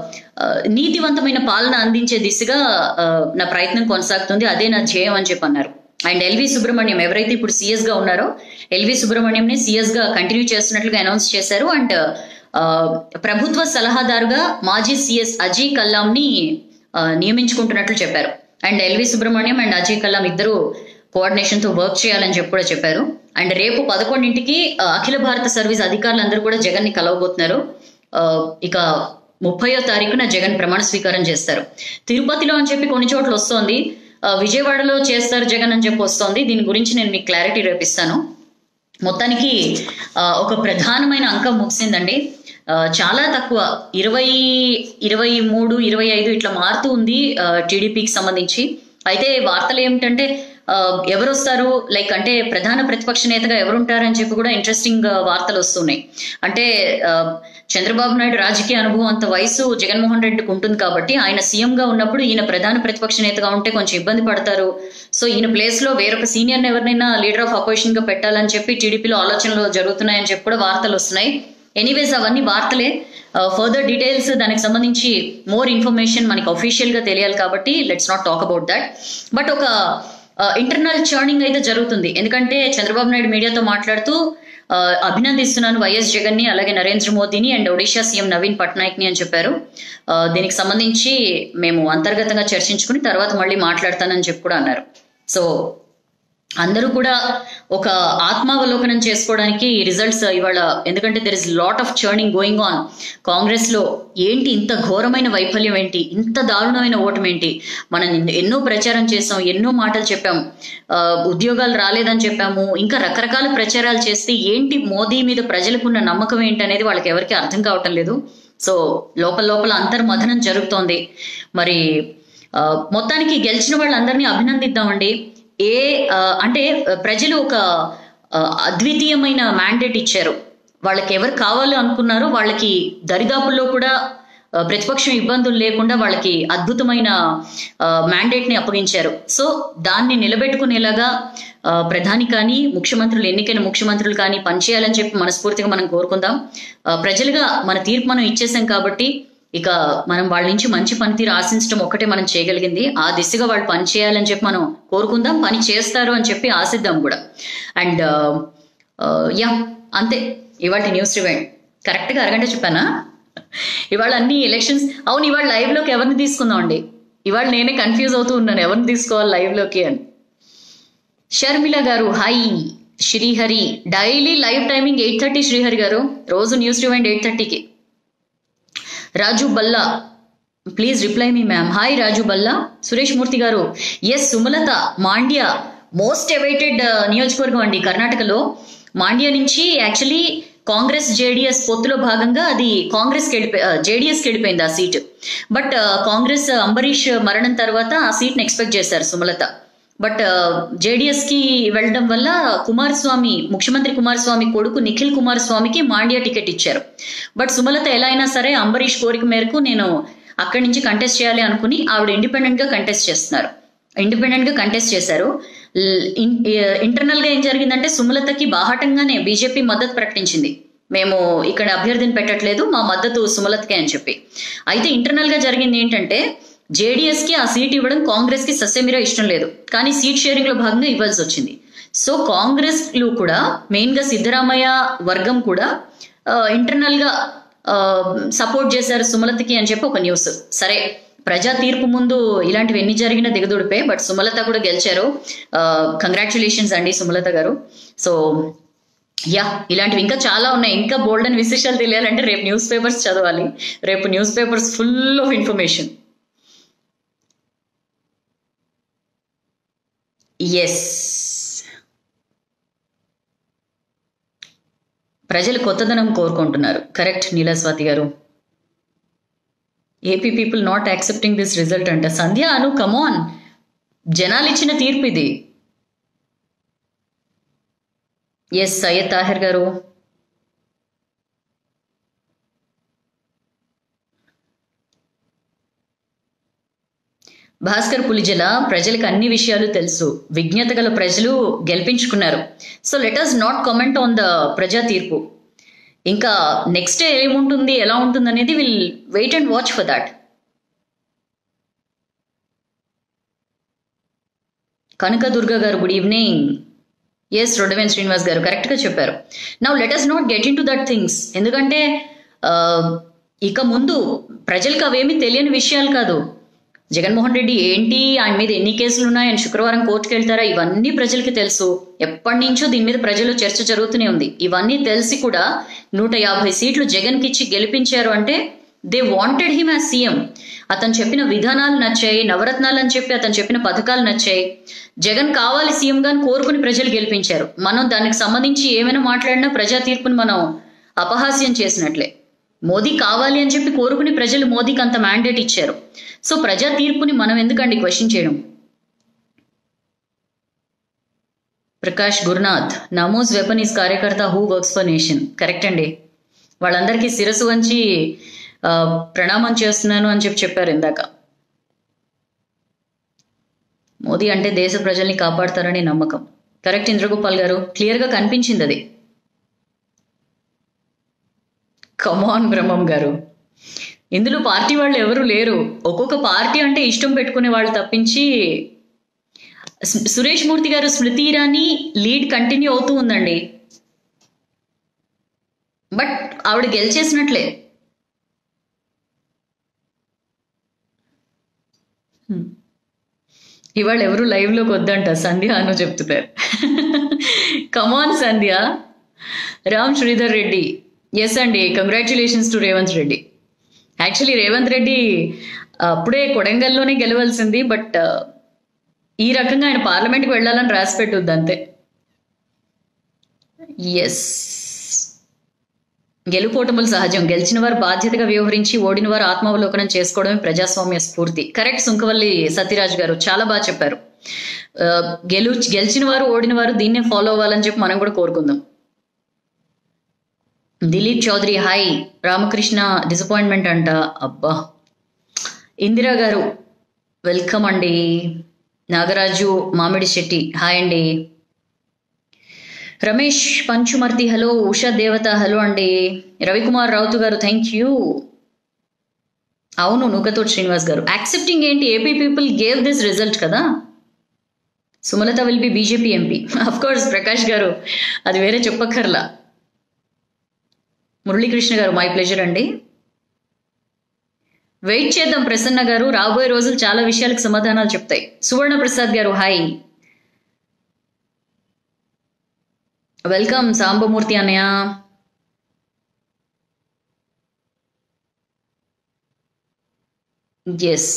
నీతివంతమైన పాలన అందించే దిశగా ఆ, నా ప్రయత్నం కొనసాగుతుంది అదే నా ధ్యేయం అని చెప్పి అన్నారు అండ్ ఎల్వి సుబ్రహ్మణ్యం ఎవరైతే ఇప్పుడు సీఎస్ గా ఉన్నారో ఎల్వి సుబ్రహ్మణ్యం ని సీఎస్ గా కంటిన్యూ చేస్తున్నట్లుగా అనౌన్స్ చేశారు అండ్ ఆ, ప్రభుత్వ సలహాదారుగా మాజీ సీఎస్ అజయ్ కల్లాం ని ఆ, నియమించుకుంటున్నట్లు చెప్పారు and LV Subrahmanyam and Ajay Kallam ఇద్దరు కోఆర్డినేషన్ తో వర్క్ చేయాలని చెప్పి కూడా చెప్పారు అండ్ రేపు పదకొండింటికి ఆ, అఖిల భారత సర్వీస్ అధికారులందరూ కూడా జగన్ ని కలవబోతున్నారు ఆ, ఇక ముప్పయో తారీఖున జగన్ ప్రమాణ స్వీకారం చేస్తారు తిరుపతిలో అని చెప్పి కొన్ని చోట్ల వస్తోంది ఆ, విజయవాడలో చేస్తారు జగన్ అని చెప్పి వస్తోంది దీని గురించి నేను మీకు క్లారిటీ రేపిస్తాను మొత్తానికి ఆ, ఒక ప్రధానమైన అంకం ముగిసిందండి ఆ, చాలా తక్కువ ఇరవై ఇరవై మూడు ఇరవై ఐదు ఇట్లా మారుతూ ఉంది టీడీపీకి సంబంధించి అయితే వార్తలు ఏమిటంటే ఆ, ఎవరు వస్తారు లైక్ అంటే ప్రధాన ప్రతిపక్ష నేతగా ఎవరు ఉంటారని చెప్పి కూడా ఇంట్రెస్టింగ్ వార్తలు వస్తున్నాయి అంటే ఆ, చంద్రబాబు నాయుడు రాజకీయ అనుభవం అంత వయసు జగన్మోహన్ రెడ్డికి ఉంటుంది కాబట్టి ఆయన సీఎం గా ఉన్నప్పుడు ఈయన ప్రధాన ప్రతిపక్ష నేతగా ఉంటే కొంచెం ఇబ్బంది పడతారు సో ఈయన ప్లేస్ లో వేరొక సీనియర్ ఎవరినైనా లీడర్ ఆఫ్ అపోజిషన్ గా పెట్టాలని చెప్పి టీడీపీలో ఆలోచనలు జరుగుతున్నాయని చెప్పి కూడా వార్తలు వస్తున్నాయి ఎనీవేస్ అవన్నీ వార్తలే ఫర్దర్ డీటెయిల్స్ దానికి సంబంధించి మోర్ ఇన్ఫర్మేషన్ మనకి అఫీషియల్ గా తెలియాలి కాబట్టి let's not talk about that but ఒక ఇంటర్నల్ చర్నింగ్ అయితే జరుగుతుంది ఎందుకంటే చంద్రబాబు నాయుడు మీడియాతో మాట్లాడుతూ ఆ, అభినందిస్తున్నాను వైఎస్ జగన్ ని అలాగే నరేంద్ర మోదీని అండ్ ఒడిషా సీఎం నవీన్ పట్నాయక్ ని అని చెప్పారు ఆ, దీనికి సంబంధించి మేము అంతర్గతంగా చర్చించుకుని తర్వాత మళ్ళీ మాట్లాడతానని చెప్పి కూడా అన్నారు సో అందరూ కూడా ఒక ఆత్మావలోకనం చేసుకోవడానికి రిజల్ట్స్ ఇవాళ ఎందుకంటే there is lot of churning going on Congress లో ఏంటి ఇంత ఘోరమైన వైఫల్యం ఏంటి ఇంత దారుణమైన ఓటమి ఏంటి మనం ఎన్నో ప్రచారం చేసాం ఎన్నో మాటలు చెప్పాం ఆ, ఉద్యోగాలు రాలేదని చెప్పాము ఇంకా రకరకాల ప్రచారాలు చేస్తే ఏంటి మోదీ మీద ప్రజలకున్న నమ్మకం ఏంటి అనేది వాళ్ళకి ఎవరికి అర్థం కావటం లేదు సో లోపల లోపల అంతర్మథనం జరుగుతోంది మరి ఆ, మొత్తానికి గెలిచిన వాళ్ళందరినీ అభినందిద్దామండి ఏ ఆ, అంటే ప్రజలు ఒక ఆ, అద్వితీయమైన మ్యాండేట్ ఇచ్చారు వాళ్ళకి ఎవరు కావాలో అనుకున్నారో వాళ్ళకి దరిదాపుల్లో కూడా ఆ, ప్రతిపక్షం ఇబ్బందులు లేకుండా వాళ్ళకి అద్భుతమైన మ్యాండేట్ ని అప్పగించారు సో దాన్ని నిలబెట్టుకునేలాగా ఆ, ప్రధాని కానీ ముఖ్యమంత్రులు ఎన్నికైన ముఖ్యమంత్రులు కానీ పనిచేయాలని చెప్పి మనస్ఫూర్తిగా మనం కోరుకుందాం ఆ, ప్రజలుగా మన తీర్పు మనం ఇచ్చేసాం కాబట్టి ఇక మనం వాళ్ళ నుంచి మంచి పనితీరు ఆశించడం ఒక్కటే మనం చేయగలిగింది ఆ దిశగా వాళ్ళు పని చేయాలని చెప్పి మనం కోరుకుందాం పని చేస్తారు అని చెప్పి ఆశిద్దాం కూడా అండ్ యా అంతే ఇవాళ న్యూస్ రివైండ్ కరెక్ట్గా అరగంట చెప్పానా ఇవాళ అన్ని ఎలక్షన్స్ అవును ఇవాళ live లోకి ఎవరిని తీసుకుందాం అండి ఇవాళ నేనే కన్ఫ్యూజ్ అవుతూ ఉన్నాను ఎవరిని తీసుకోవాలి live లోకి అని షర్మిల గారు hi Srihari daily live timing eight thirty Srihari గారు రోజు న్యూస్ రివైండ్ ఎయిట్ థర్టీకి రాజు బల్లా ప్లీజ్ రిప్లై మీ మ్యామ్ హాయ్ రాజు బల్లా సురేష్ మూర్తి గారు yes Sumalatha Mandya most awaited నియోజకవర్గం అండి కర్ణాటకలో మాండ్యా నుంచి యాక్చువల్లీ కాంగ్రెస్ జేడిఎస్ పొత్తులో భాగంగా అది కాంగ్రెస్ జేడిఎస్కి వెళ్ళిపోయింది ఆ సీట్ బట్ కాంగ్రెస్ అంబరీష్ మరణం తర్వాత ఆ సీట్ని ఎక్స్పెక్ట్ చేశారు సుమలత బట్ జేడిఎస్ కి వెళ్ళడం వల్ల కుమారస్వామి ముఖ్యమంత్రి కుమారస్వామి కొడుకు నిఖిల్ కుమారస్వామికి మాండ్యా టికెట్ ఇచ్చారు బట్ సుమలత ఎలా అయినా సరే అంబరీష్ కోరిక మేరకు నేను అక్కడి నుంచి కంటెస్ట్ చేయాలి అనుకుని ఆవిడ ఇండిపెండెంట్ గా కంటెస్ట్ చేస్తున్నారు ఇండిపెండెంట్ గా కంటెస్ట్ చేశారు ఇంటర్నల్ గా ఏం జరిగిందంటే సుమలతకి బాహాటంగానే బీజేపీ మద్దతు ప్రకటించింది మేము ఇక్కడ అభ్యర్థిని పెట్టట్లేదు మా మద్దతు సుమలతకే అని చెప్పి అయితే ఇంటర్నల్ గా జరిగింది ఏంటంటే జేడీఎస్ కి ఆ సీట్ ఇవ్వడం కాంగ్రెస్ కి సస్యమిరా ఇష్టం లేదు కానీ సీట్ షేరింగ్ లో భాగంగా ఇవ్వాల్సి వచ్చింది సో కాంగ్రెస్ లో కూడా మెయిన్ గా సిద్ధరామయ్య వర్గం కూడా ఇంటర్నల్ గా సపోర్ట్ చేశారు సుమలతకి అని చెప్పి ఒక న్యూస్ సరే ప్రజా తీర్పు ముందు ఇలాంటివి ఎన్ని జరిగినా దిగదుడిపే బట్ సుమలత కూడా గెలిచారు కంగ్రాచులేషన్స్ అండి సుమలత గారు సో యా ఇలాంటివి ఇంకా చాలా ఉన్నాయి ఇంకా బోల్డ్ అని విశేషాలు తెలియాలంటే రేపు న్యూస్ పేపర్స్ చదవాలి రేపు news papers full of information yes ప్రజలు కొత్తదనం కోరుకుంటున్నారు కరెక్ట్ నీలస్వాతి గారు AP people not accepting this result అంట సంధ్య అను కమాన్ జనాలు ఇచ్చిన తీర్పు ఇది ఎస్ సయ్యద్ తాహిర్ గారు భాస్కర్ పులిజల ప్రజలకు అన్ని విషయాలు తెలుసు విజ్ఞత గల ప్రజలు గెలిపించుకున్నారు so let us not comment on the ప్రజా తీర్పు ఇంకా నెక్స్ట్ ఏముంటుంది ఎలా ఉంటుంది అనేది will wait and watch for that Kanaka Durga గారు గుడ్ ఈవినింగ్ ఎస్ రొడవెన్ శ్రీనివాస్ గారు కరెక్ట్గా చెప్పారు now let us not get into that things ఎందుకంటే ఆ, ఇక ముందు ప్రజలకు అవేమీ తెలియని విషయాలు కాదు జగన్మోహన్ రెడ్డి ఏంటి ఆయన మీద ఎన్ని కేసులు ఉన్నాయి ఆయన శుక్రవారం కోర్టుకు వెళ్తారా ఇవన్నీ ప్రజలకి తెలుసు ఎప్పటి నుంచో దీని మీద ప్రజలు చర్చ జరుగుతూనే ఉంది ఇవన్నీ తెలిసి కూడా నూట యాభై సీట్లు జగన్కి ఇచ్చి గెలిపించారు అంటే they wanted him as CM అతను చెప్పిన విధానాలు నచ్చాయి నవరత్నాలు అని చెప్పి అతను చెప్పిన పథకాలు నచ్చాయి జగన్ కావాలి సీఎం గాని కోరుకుని ప్రజలు గెలిపించారు మనం దానికి సంబంధించి ఏమైనా మాట్లాడినా ప్రజా తీర్పుని మనం అపహాస్యం చేసినట్లే మోదీ కావాలి అని చెప్పి కోరుకుని ప్రజలు మోదీకి అంత మ్యాండేట్ ఇచ్చారు సో ప్రజా తీర్పుని మనం ఎందుకండి క్వశ్చన్ చేయడం ప్రకాష్ గురునాథ్ నమోజ్ వెపన్ ఈస్ కార్యకర్త who works for nation correct అండి వాళ్ళందరికీ శిరస్సు వంచి ఆ, ప్రణామం చేస్తున్నాను అని చెప్పి చెప్పారు ఇందాక మోదీ అంటే దేశ ప్రజల్ని కాపాడతారని నమ్మకం కరెక్ట్ ఇంద్రగోపాల్ గారు క్లియర్గా కనిపించింది అది కమాన్ బ్రహ్మం గారు ఇందులో పార్టీ వాళ్ళు ఎవరు లేరు ఒక్కొక్క పార్టీ అంటే ఇష్టం పెట్టుకునే వాళ్ళు తప్పించి సు- సురేష్ మూర్తి గారు స్మృతి ఇరానీ లీడ్ కంటిన్యూ అవుతూ ఉందండి బట్ ఆవిడ గెలిచేసినట్లే హ్మ్. ఇవాళ ఎవరు లైవ్ లోకి వద్దంట సంధ్య అను చెప్తున్నారు కమాన్ సంధ్య రామ్ శ్రీధర్ రెడ్డి ఎస్ అండి congratulations to Revanth Reddy actually Revanth Reddy అప్పుడే కొడంగల్లోనే గెలవాల్సింది బట్ ఈ రకంగా ఆయన పార్లమెంట్కి వెళ్ళాలని రాసి పెట్టుద్ది అంతే ఎస్ గెలుపోటములు సహజం గెలిచిన వారు బాధ్యతగా వ్యవహరించి ఓడిన వారు ఆత్మావలోకనం చేసుకోవడమే ప్రజాస్వామ్య స్ఫూర్తి కరెక్ట్ సుంకవల్లి సత్యరాజ్ గారు చాలా బాగా చెప్పారు ఆ, గెలు గెలిచిన వారు ఓడిన వారు దీన్నే ఫాలో అవ్వాలని చెప్పి మనం కూడా కోరుకుందాం దిలీప్ చౌదరి హాయ్ రామకృష్ణ డిసప్పాయింట్మెంట్ అంట అబ్బా ఇందిరా గారు వెల్కమ్ అండి నాగరాజు మామిడి శెట్టి హాయ్ అండి రమేష్ పంచుమర్తి హలో ఉషా దేవత హలో అండి రవికుమార్ రావుతు గారు థ్యాంక్ యూ అవును నూకతోటి శ్రీనివాస్ గారు యాక్సెప్టింగ్ ఏంటి AP people gave this result కదా Sumalatha will be BJP MP of course Prakash గారు అది వేరే చెప్పక్కర్లా మురళీకృష్ణ గారు మై ప్లెజర్ అండి వెయిట్ చేద్దాం ప్రసన్న గారు రాబోయే రోజులు చాలా విషయాలకు సమాధానాలు చెప్తాయి సువర్ణ ప్రసాద్ గారు హాయ్ వెల్కమ్ సాంబమూర్తి అన్నయ్య ఎస్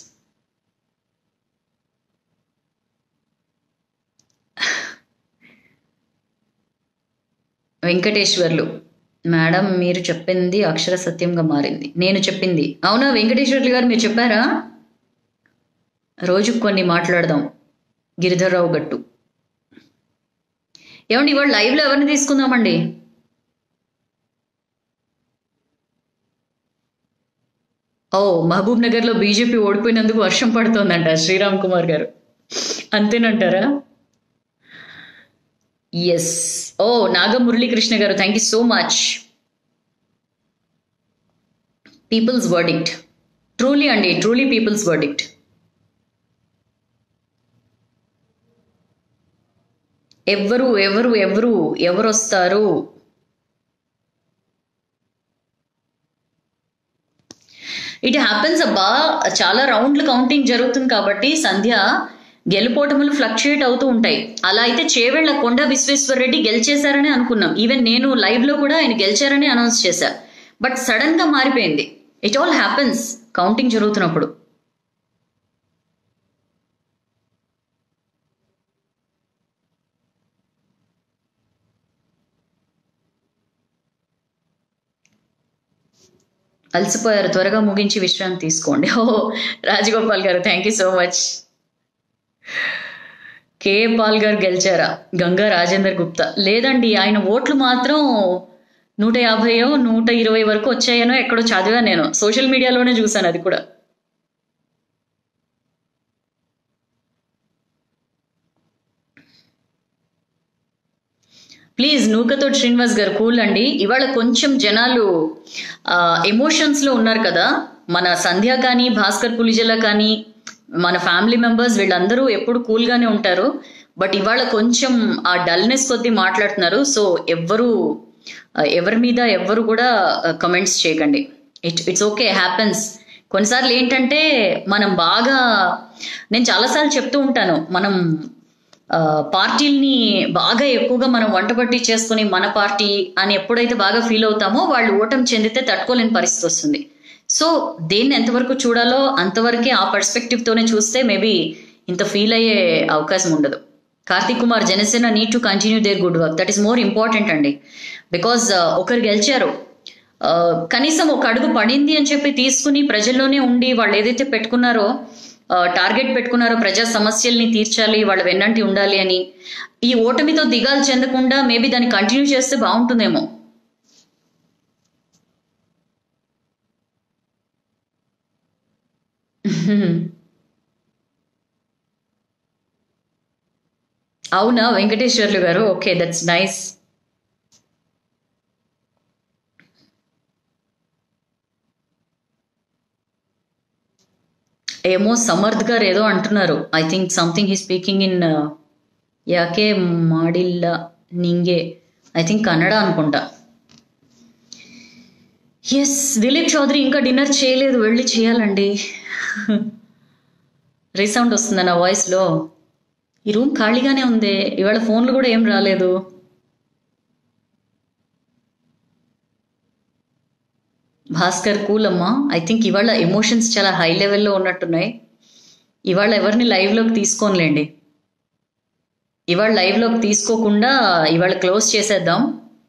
వెంకటేశ్వర్లు మేడం మీరు చెప్పింది అక్షర సత్యంగా మారింది నేను చెప్పింది అవునా వెంకటేశ్వర్లు గారు మీరు చెప్పారా రోజు కొన్ని మాట్లాడదాం గిరిధర్రావు గట్టు ఏమండి ఇవాళ లైవ్లో ఎవరిని తీసుకుందామండి ఓ మహబూబ్ నగర్లో బీజేపీ ఓడిపోయినందుకు వర్షం పడుతోందంట శ్రీరామ్ కుమార్ గారు అంతేనంటారా ఎస్ ఓ నాగ మురళీకృష్ణ గారు thank you so much people's verdict truly అండి ట్రూలీ పీపుల్స్ వర్డిక్ట్ ఎవ్వరు ఎవరు ఎవరు ఎవరు వస్తారు ఇట్ హ్యాపెన్స్ అబ్బా చాలా రౌండ్లు కౌంటింగ్ జరుగుతుంది కాబట్టి సంధ్య గెలుపోటములు ఫ్లక్చుయేట్ అవుతూ ఉంటాయి అలా అయితే చేవెళ్ల కొండ విశ్వేశ్వర రెడ్డి గెలిచేశారని అనుకున్నాం ఈవెన్ నేను లైవ్ లో కూడా ఆయన గెలిచారని అనౌన్స్ చేశా బట్ సడన్ గా మారిపోయింది ఇట్ ఆల్ హ్యాపెన్స్ కౌంటింగ్ జరుగుతున్నప్పుడు అలసిపోయారు త్వరగా ముగించి విశ్రాంతి తీసుకోండి ఓ రాజగోపాల్ గారు thank you so much K Paul గారు గెలిచారా గంగా రాజేందర్ గుప్తా లేదండి ఆయన ఓట్లు మాత్రం నూట యాభైయో నూట ఇరవై వరకు వచ్చాయనో ఎక్కడో చదివా నేను సోషల్ మీడియాలోనే చూశాను అది కూడా ప్లీజ్ నూకతోటి శ్రీనివాస్ గారు కూల్ అండి ఇవాళ కొంచెం జనాలు ఎమోషన్స్ లో ఉన్నారు కదా మన సంధ్య కానీ భాస్కర్ పులిజల కానీ మన ఫ్యామిలీ మెంబర్స్ వీళ్ళందరూ ఎప్పుడు కూల్ గానే ఉంటారు బట్ ఇవాళ కొంచెం ఆ డల్నెస్ కొద్దీ మాట్లాడుతున్నారు సో ఎవ్వరు ఆ, ఎవరి మీద ఎవ్వరు కూడా కమెంట్స్ చేయకండి ఇట్ ఇట్స్ ఓకే హ్యాపెన్స్ కొన్నిసార్లు ఏంటంటే మనం బాగా నేను చాలాసార్లు చెప్తూ ఉంటాను మనం ఆ, పార్టీల్ని బాగా ఎక్కువగా మనం వంట పట్టి చేసుకుని మన పార్టీ అని ఎప్పుడైతే బాగా ఫీల్ అవుతామో వాళ్ళు ఓటమి చెందితే తట్టుకోలేని పరిస్థితి వస్తుంది సో దేన్ని ఎంతవరకు చూడాలో అంతవరకే ఆ పర్స్పెక్టివ్ తోనే చూస్తే మేబీ ఇంత ఫీల్ అయ్యే అవకాశం ఉండదు Karthik Kumar Janasena need to continue there good work that is more important అండి బికాజ్ ఒకరు గెలిచారు ఆ, కనీసం ఒక అడుగు పడింది అని చెప్పి తీసుకుని ప్రజల్లోనే ఉండి వాళ్ళు ఏదైతే పెట్టుకున్నారో టార్గెట్ పెట్టుకున్నారో ప్రజా సమస్యల్ని తీర్చాలి వాళ్ళ వెన్నంటి ఉండాలి అని ఈ ఓటమితో దిగాలు చెందకుండా మేబీ దాన్ని కంటిన్యూ చేస్తే బాగుంటుందేమో అవునా వెంకటేశ్వర్లు గారు ఓకే దట్స్ నైస్ ఏమో సమర్థ్ గారు ఏదో అంటున్నారు I think something he speaking in యాకే మాడిల్ల నింగే ఐ థింక్ కన్నడ అనుకుంటా ఎస్ దిలీప్ చౌదరి ఇంకా డిన్నర్ చేయలేదు వెళ్ళి చేయాలండి రీసౌండ్ వస్తుందా నా వాయిస్లో ఈ రూమ్ ఖాళీగానే ఉంది ఇవాళ ఫోన్లు కూడా ఏం రాలేదు భాస్కర్ కూల్ అమ్మా ఐ థింక్ ఇవాళ ఎమోషన్స్ చాలా హై లెవెల్లో ఉన్నట్టున్నాయి ఇవాళ ఎవరిని లైవ్లోకి తీసుకోనిలేండి ఇవాళ లైవ్లోకి తీసుకోకుండా ఇవాళ క్లోజ్ చేసేద్దాం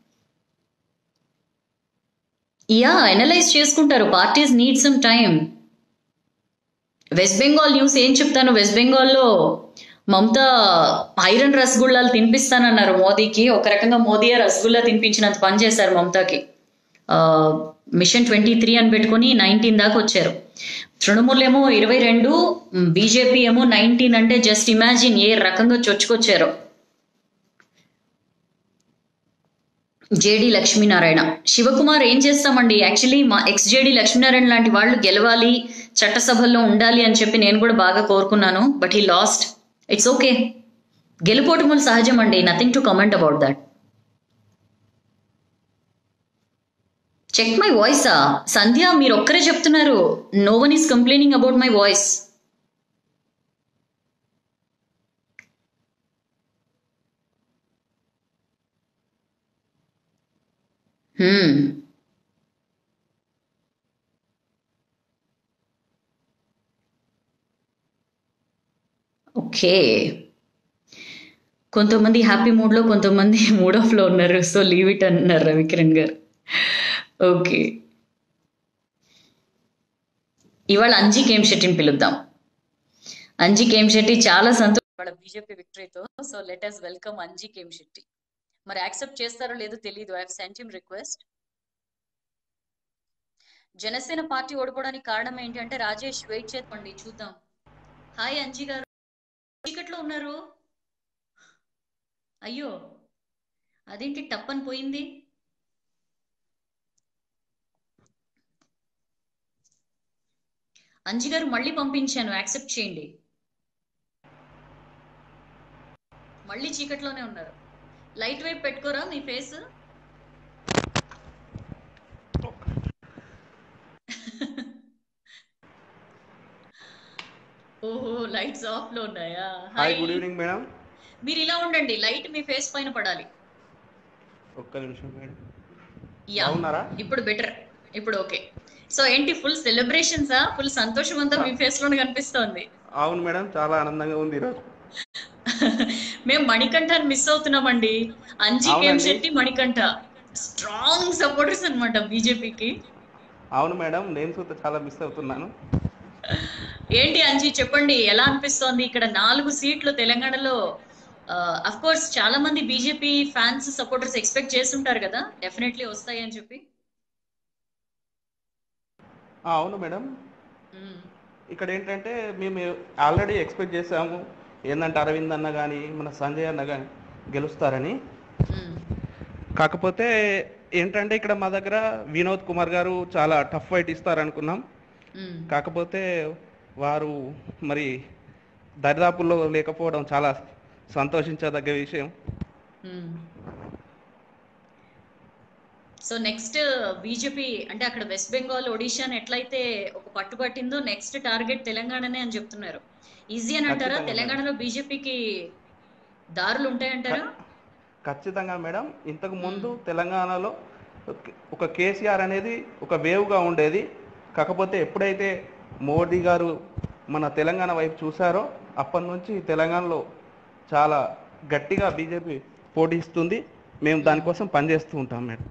యా అనలైజ్ చేసుకుంటారు parties need some time West Bengal news ఏం చెప్తాను వెస్ట్ బెంగాల్లో మమతా ఐరన్ రసగుల్లాలు తినిపిస్తానన్నారు మోదీకి ఒక రకంగా మోదీ రసగుల్లా తినిపించినంత పని చేశారు మమతాకి మిషన్ ట్వంటీ త్రీ అని పెట్టుకుని నైన్టీన్ దాకా వచ్చారు తృణమూల్ ఏమో ఇరవై రెండు బీజేపీ ఏమో నైన్టీన్ అంటే జస్ట్ ఇమాజిన్ ఏ రకంగా చొచ్చుకొచ్చారో జేడి లక్ష్మీనారాయణ శివకుమార్ ఏం చేస్తామండి యాక్చువల్లీ మా ఎక్స్ జేడి లక్ష్మీనారాయణ లాంటి వాళ్ళు గెలవాలి చట్టసభల్లో ఉండాలి అని చెప్పి నేను కూడా బాగా కోరుకున్నాను but he lost it's okay గెలుపోటములు సహజం అండి nothing to comment about that check my వాయిసా సంధ్య మీరు ఒక్కరే చెప్తున్నారు no one is complaining about my voice okay కొంతమంది హ్యాపీ మూడ్లో కొంతమంది మూడ్ ఆఫ్లో ఉన్నారు సో లీవ్ ఇట్ అన్నారు రవికిరణ్ గారు ఓకే ఇవాళ అంజీ కేమ్ శెట్టిని పిలుద్దాం అంజీ కేమ్ శెట్టి చాలా సంతోషం ఇవాళ బీజేపీ విక్టరీతో so let us welcome Anji came Shetty మరి యాక్సెప్ట్ చేస్తారో లేదో తెలియదు I sent him request Janasena party ఓడిపోవడానికి కారణం ఏంటంటే రాజేష్ వెయిట్ చేద్దామండి చూద్దాం హాయ్ అంజీ గారు చీకట్లో ఉన్నారు అయ్యో అదేంటి టప్పని పోయింది అంజి గారు మళ్ళీ పంపించాను యాక్సెప్ట్ చేయండి మళ్ళీ చీకట్లోనే ఉన్నారు లైట్ వైపు పెట్టుకోరా మీ ఫేస్ ఓహో లైట్స్ ఆఫ్ లో ఉన్నాయా హాయ్ గుడ్ ఈవినింగ్ మేడం మీరు ఇలా ఉండండి లైట్ మీ ఫేస్ పైన పడాలి ఒక్క నిమిషం మేడం యా బాగున్నారా ఇప్పుడు బెటర్ ఇప్పుడు ఓకే సో ఏంటి ఫుల్ సెలబ్రేషన్సా ఫుల్ సంతోషం అంతా మీ ఫేస్ లోనే కనిపిస్తోంది అవును మేడం చాలా ఆనందంగా ఉంది ఈరోజు మేము మణికంఠని మిస్ అవుతున్నామండి అంజీ కేమ్ అవునండి. శెట్టి మణికంఠ స్ట్రాంగ్ సపోర్టర్స్ అనమాట బీజేపీకి అవును మేడం నేను కూడా చాలా మిస్ అవుతున్నాను ఏంటి అంజీ చెప్పండి ఎలా అనిపిస్తోంది ఇక్కడ నాలుగు సీట్లు తెలంగాణలో అఫ్ కోర్స్ చాలా మంది బీజేపీ ఫ్యాన్స్ సపోర్టర్స్ ఎక్స్పెక్ట్ చేస్తుంటారు కదా డెఫినెట్లీ వస్తాయి అని చెప్పి ఆ, అవును మేడం మ్మ్. ఇక్కడ ఏంటంటే మేము ఆల్రెడీ ఎక్స్పెక్ట్ చేసాము ఏంటంటే అరవింద్ అన్న కానీ మన సంజయ్ అన్న కానీ గెలుస్తారని మ్మ్. కాకపోతే ఏంటంటే ఇక్కడ మా దగ్గర వినోద్ కుమార్ గారు చాలా టఫ్ ఫైట్ ఇస్తారనుకున్నాం మ్మ్. కాకపోతే వారు మరి దరిదాపుల్లో లేకపోవడం చాలా సంతోషించదగ్గ విషయం సో నెక్స్ట్ బీజేపీ అంటే అక్కడ వెస్ట్ బెంగాల్ ఒడిషాని ఎట్లయితే ఒక పట్టుబట్టిందో నెక్స్ట్ టార్గెట్ తెలంగాణనే అని చెప్తున్నారు ఈజీ అని అంటారా ఖచ్చితంగా తెలంగాణలో బీజేపీకి దారులు ఉంటాయంటారా ఖచ్చితంగా మేడం ఇంతకు ముందు తెలంగాణలో ఒక- ఒక కేసీఆర్ అనేది ఒక వేవ్గా ఉండేది కాకపోతే ఎప్పుడైతే మోడీ గారు మన తెలంగాణ వైపు చూశారో అప్పటి నుంచి తెలంగాణలో చాలా గట్టిగా బీజేపీ పోటీస్తుంది మేము దానికోసం పనిచేస్తూ ఉంటాం మేడం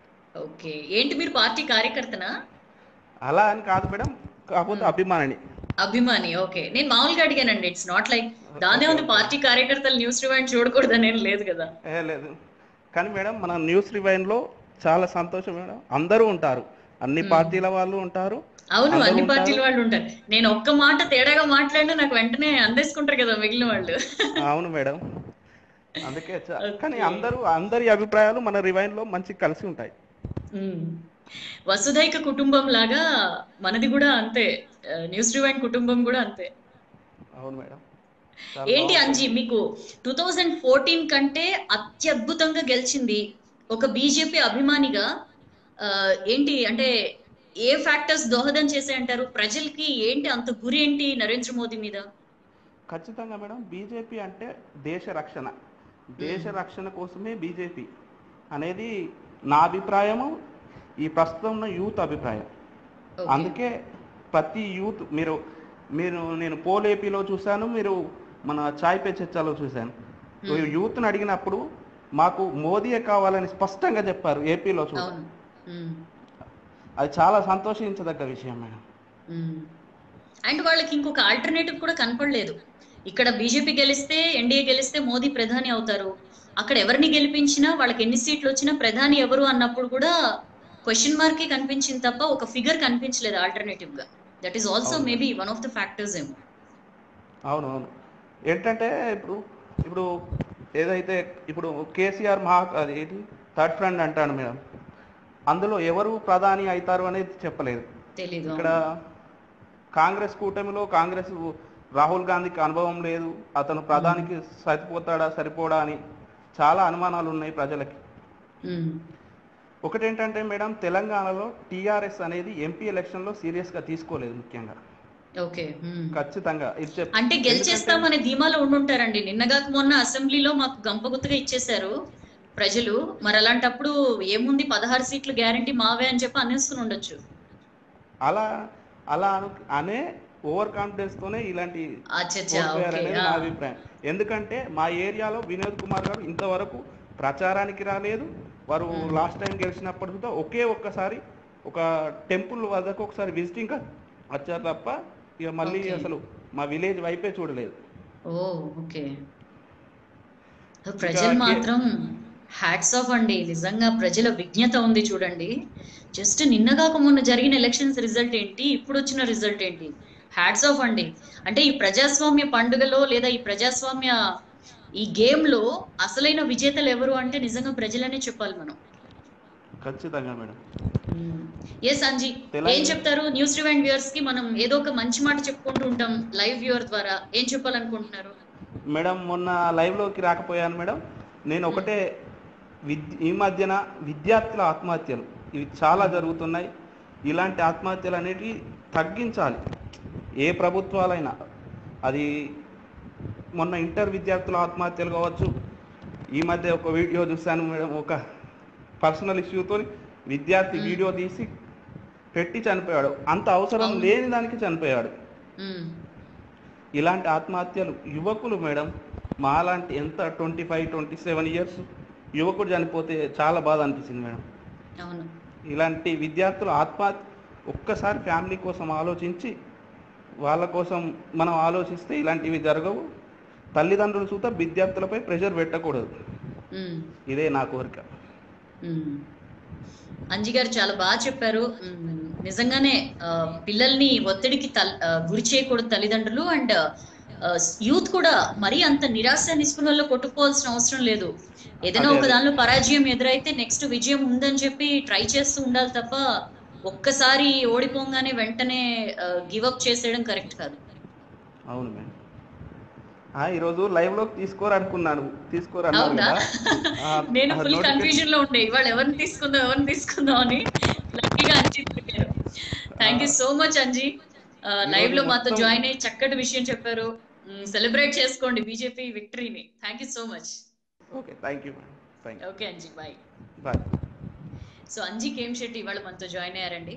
ఓకే ఏంటి మీరు పార్టీ కార్యకర్తనా అలా అని కాదు మేడం కాకపోతే అభిమానిని అభిమాని ఓకే నేను మామూలుగా అడిగానండి ఇట్స్ నాట్ లైక్ దానే ఉంది పార్టీ కార్యకర్తలు న్యూస్ రివైండ్ చూడకూడదని ఏం లేదు కదా ఏ లేదు కానీ మేడం మన న్యూస్ రివైన్లో చాలా సంతోషం మేడం అందరూ ఉంటారు అన్ని పార్టీల వాళ్ళు ఉంటారు అవును అందరూ అన్ని ఉంటారు. పార్టీల వాళ్ళు ఉంటారు నేను ఒక్క మాట తేడాగా మాట్లాడినా నాకు వెంటనే అందేసుకుంటారు కదా మిగిలిన వాళ్ళు అవును మేడం అందుకే చ- Okay. కానీ అందరూ అందరి అభిప్రాయాలు మన రివైన్లో మంచి కలిసి ఉంటాయి ఉమ్. వసుధైక కుటుంబం లాగా మనది కూడా అంతే ఆ, న్యూస్ రివైండ్ కుటుంబం కూడా అంతే అవును మేడం చాలా ఏంటి బాగుంది. అంజీ మీకు టూ థౌజండ్ ఫోర్టీన్ కంటే అత్యద్భుతంగా గెలిచింది ఒక బీజేపీ అభిమానిగా ఆ, ఏంటి అంటే ఏ ఫ్యాక్టర్స్ దోహదం చేసే అంటారు ప్రజలకి ఏంటి అంత గురి ఏంటి నరేంద్ర మోదీ మీద ఖచ్చితంగా మేడం బీజేపీ అంటే దేశ రక్షణ దేశ రక్షణ కోసమే బీజేపీ అనేది నా అభిప్రాయము ఈ ప్రస్తుతం ఉన్న యూత్ అభిప్రాయం Okay. అందుకే ప్రతి యూత్ మీరు మీరు నేను పోల్ ఏపీలో చూశాను మీరు మన చాయ్ పే చర్చలో చూశాను యూత్ని అడిగినప్పుడు మాకు మోదీయే కావాలని స్పష్టంగా చెప్పారు ఏపీలో చూడ అవును ఉమ్. అది చాలా సంతోషించదగ్గ విషయం మేడం అండ్ వాళ్ళకి ఇంకొక ఆల్టర్నేటివ్ కూడా కనపడలేదు ఇక్కడ బీజేపీ గెలిస్తే ఎన్డీఏ గెలిస్తే మోదీ ప్రధాని అవుతారు అక్కడ ఎవరిని గెలిపించినా వాళ్ళకి ఎన్ని సీట్లు వచ్చినా ప్రధాని ఎవరు అన్నప్పుడు కూడా క్వశ్చన్ మార్కే కనిపించింది తప్ప ఒక ఫిగర్ కనిపించలేదు ఆల్టర్నేటివ్ గా దట్ ఈస్ ఆల్సో అవును. Maybe one of the factors ఏమో అవును అవును ఏంటంటే ఇప్పుడు ఇప్పుడు ఏదైతే ఇప్పుడు కేసీఆర్ మహా అది ఏంటి థర్డ్ ఫ్రెండ్ అంటాడు మేడం అందులో ఎవరు ప్రధాని అవుతారు అనేది చెప్పలేదు తెలీదు ఇక్కడ కాంగ్రెస్ కూటమిలో కాంగ్రెస్ రాహుల్ గాంధీకి అనుభవం లేదు అతను ప్రధానికి సరిపోతాడా సరిపోడా అని చాలా అనుమానాలు ఉన్నాయి ప్రజలకి ఉమ్. ఒకటేంటంటే మేడం తెలంగాణలో టీఆర్ఎస్ అనేది ఎంపీ ఎలక్షన్లో సీరియస్గా తీసుకోలేదు ముఖ్యంగా ఓకే ఉమ్. ఖచ్చితంగా ఇది చెప్ అంటే ఎందుకంటే- గెలిచేస్తామనే ధీమాలో ఉండుంటారండి నిన్నగాక మొన్న అసెంబ్లీలో మాకు గంపగుత్తగా ఇచ్చేశారు ప్రజలు మరి అలాంటప్పుడు ఏముంది పదహారు సీట్లు గ్యారంటీ మావే అని చెప్పి అనేసుకుని ఉండొచ్చు అలా అలా అను అనే ఓవర్ కాన్ఫిడెన్స్ తోనే ఇలాంటి అచ్చచ్చా ఓడిపోయారు ఓకే అనేది నా అభిప్రాయం ఎందుకంటే మా ఏరియాలో వినోద్ కుమార్ గారు ఇంతవరకు ప్రచారానికి రాలేదు వారు Hmm. లాస్ట్ టైం గెలిచినప్పటి కూడా ఒకే ఒక్కసారి ఒక టెంపుల్ వద్దకు ఒకసారి విజిటింగ్ వచ్చారు తప్ప ఇక మళ్ళీ Okay. అసలు మా విలేజ్ వైపే చూడలేదు ఓ ఓకే ప్రజలు కే- మాత్రం హ్యాట్స్ ఆఫ్ అండి నిజంగా ప్రజల విజ్ఞత ఉంది చూడండి జస్ట్ నిన్నగాక మొన్న జరిగిన ఎలక్షన్స్ రిజల్ట్ ఏంటి ఇప్పుడు వచ్చిన రిజల్ట్ ఏంటి హ్యాట్స్ ఆఫ్ అండి అంటే ఈ ప్రజాస్వామ్య పండుగలో లేదా ఈ ప్రజాస్వామ్య ఈ గేమ్ లో అసలైన విజేతలు ఎవరు అంటే నిజంగా ప్రజలనే చెప్పాలి మనం ఖచ్చితంగా మేడం ఎస్ అంజీ తెలంగాణ- ఏం చెప్తారు న్యూస్ రివైండ్ వ్యూవర్స్ కి మనం ఏదో ఒక మంచి మాట చెప్పుకుంటూ ఉంటాం లైవ్ వ్యూవర్ ద్వారా ఏం చెప్పాలనుకుంటున్నారు మేడం మొన్న లైవ్లోకి రాకపోయాను మేడం నేను ఒకటే విద్ ఈ మధ్యన విద్యార్థుల ఆత్మహత్యలు ఇవి చాలా జరుగుతున్నాయి ఇలాంటి ఆత్మహత్యలు అనేటివి తగ్గించాలి ఏ ప్రభుత్వాలైనా అది మొన్న ఇంటర్ విద్యార్థుల ఆత్మహత్యలు కావచ్చు ఈ మధ్య ఒక వీడియో చూశాను మేడం ఒక పర్సనల్ ఇష్యూతో విద్యార్థి మ్మ్. వీడియో తీసి పెట్టి చనిపోయాడు అంత అవసరం అవును. లేని దానికి చనిపోయాడు మ్మ్. ఇలాంటి ఆత్మహత్యలు యువకులు మేడం మాలాంటి ఎంత twenty five twenty seven years యువకుడు చనిపోతే చాలా బాధ అనిపించింది మేడం అవును ఇలాంటి విద్యార్థులు ఆత్మహత్య ఒక్కసారి ఫ్యామిలీ కోసం ఆలోచించి వాళ్ళ కోసం మనం ఆలోచిస్తే ఇలాంటివి జరగవు తల్లిదండ్రులు చూత విద్యార్థులపై ప్రెషర్ పెట్టకూడదు మ్మ్. ఇదే నా కోరిక మ్మ్. అంజి గారు చాలా బాగా చెప్పారు మ్మ్. నిజంగానే ఆ, పిల్లల్ని ఒత్తిడికి తల్ ఆ, గురి చేయకూడదు తల్లిదండ్రులు అండ్ యూత్ కూడా మరీ అంత నిరాశ నిస్పృహల్లో కొట్టుకోవాల్సిన అవసరం లేదు ఏదైనా అదే, ఒక అదే. దానిలో పరాజయం ఎదురైతే నెక్స్ట్ విజయం ఉందని చెప్పి ట్రై చేస్తూ ఉండాలి తప్ప ఒక్కసారి ఓడిపోగానే వెంటనే గివప్ చేసేయడం కరెక్ట్ కాదు అవును మేడం ఆ, ఈరోజు లైవ్లోకి తీసుకోరనుకున్నాను తీసుకోరన్నారు అవునా కదా ఆ, నేను ఆ ఫుల్ notification- కన్ఫ్యూజన్ లో ఉండే ఇవాళ ఎవరిని తీసుకుందాం ఎవరిని తీసుకుందాం అని లక్కీగా అంజీ దొరికారు thank you so much Anji live లో మాతో మొత్తం- జాయిన్ అయ్యి చక్కటి విషయం చెప్పారు సెలబ్రేట్ చేసుకోండి బీజేపీ విక్టరీని thank you so much okay thank you madam thank you okay Anji bye bye so Anji came Shetty ఇవాళ మనతో జాయిన్ అయ్యారండి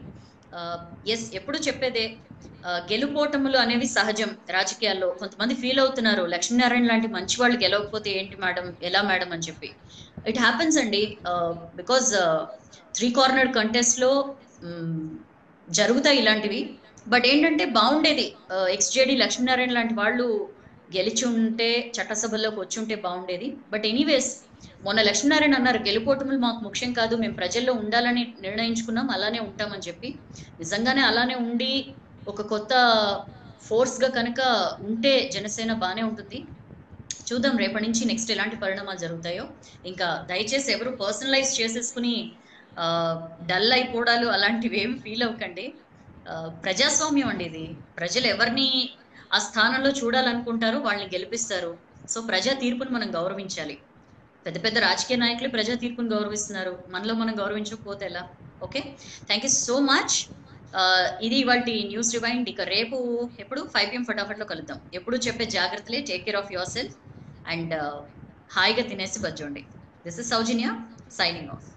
ఎస్ ఎప్పుడు చెప్పేదే ఆ, గెలుపోటములు అనేవి సహజం రాజకీయాల్లో కొంతమంది ఫీల్ అవుతున్నారు లక్ష్మీనారాయణ లాంటి మంచి వాళ్ళు గెలవకపోతే ఏంటి మేడం ఎలా మేడం అని చెప్పి ఇట్ హ్యాపెన్స్ అండి బికాజ్ త్రీ కార్నర్ కంటెస్ట్ లో మ్, జరుగుతాయి ఇలాంటివి బట్ ఏంటంటే బాగుండేది ఎక్స్జేడి లక్ష్మీనారాయణ లాంటి వాళ్ళు గెలిచి ఉంటే చట్టసభల్లోకి వచ్చి ఉంటే బాగుండేది బట్ ఎనీవేస్ మొన్న లక్ష్మీనారాయణ అన్నారు గెలుపోటములు మాకు ముఖ్యం కాదు మేము ప్రజల్లో ఉండాలని నిర్ణయించుకున్నాం అలానే ఉంటామని చెప్పి నిజంగానే అలానే ఉండి ఒక కొత్త ఫోర్స్ గా కనుక ఉంటే జనసేన బాగానే ఉంటుంది చూద్దాం రేపటి నుంచి నెక్స్ట్ ఎలాంటి పరిణామాలు జరుగుతాయో ఇంకా దయచేసి ఎవరు పర్సనలైజ్ చేసేసుకుని డల్ అయిపోవడాలు అలాంటివి ఏమి ఫీల్ అవ్వకండి ఆ, ప్రజాస్వామ్యం అండి ఇది ప్రజలు ఎవరిని ఆ స్థానంలో చూడాలనుకుంటారో వాళ్ళని గెలిపిస్తారు సో ప్రజా తీర్పును మనం గౌరవించాలి పెద్ద పెద్ద రాజకీయ నాయకులు ప్రజా తీర్పును గౌరవిస్తున్నారు మనలో మనం గౌరవించకపోతే ఎలా okay thank you so much ఇది ఇవాళ న్యూస్ రివైండ్ ఇక రేపు ఎప్పుడు ఫైవ్ పిఎం ఫటాఫట్లో కలుద్దాం ఎప్పుడు చెప్పే జాగ్రత్తలే take care of yourself and హాయిగా తినేసి బజ్జోండి this is Soujanya signing of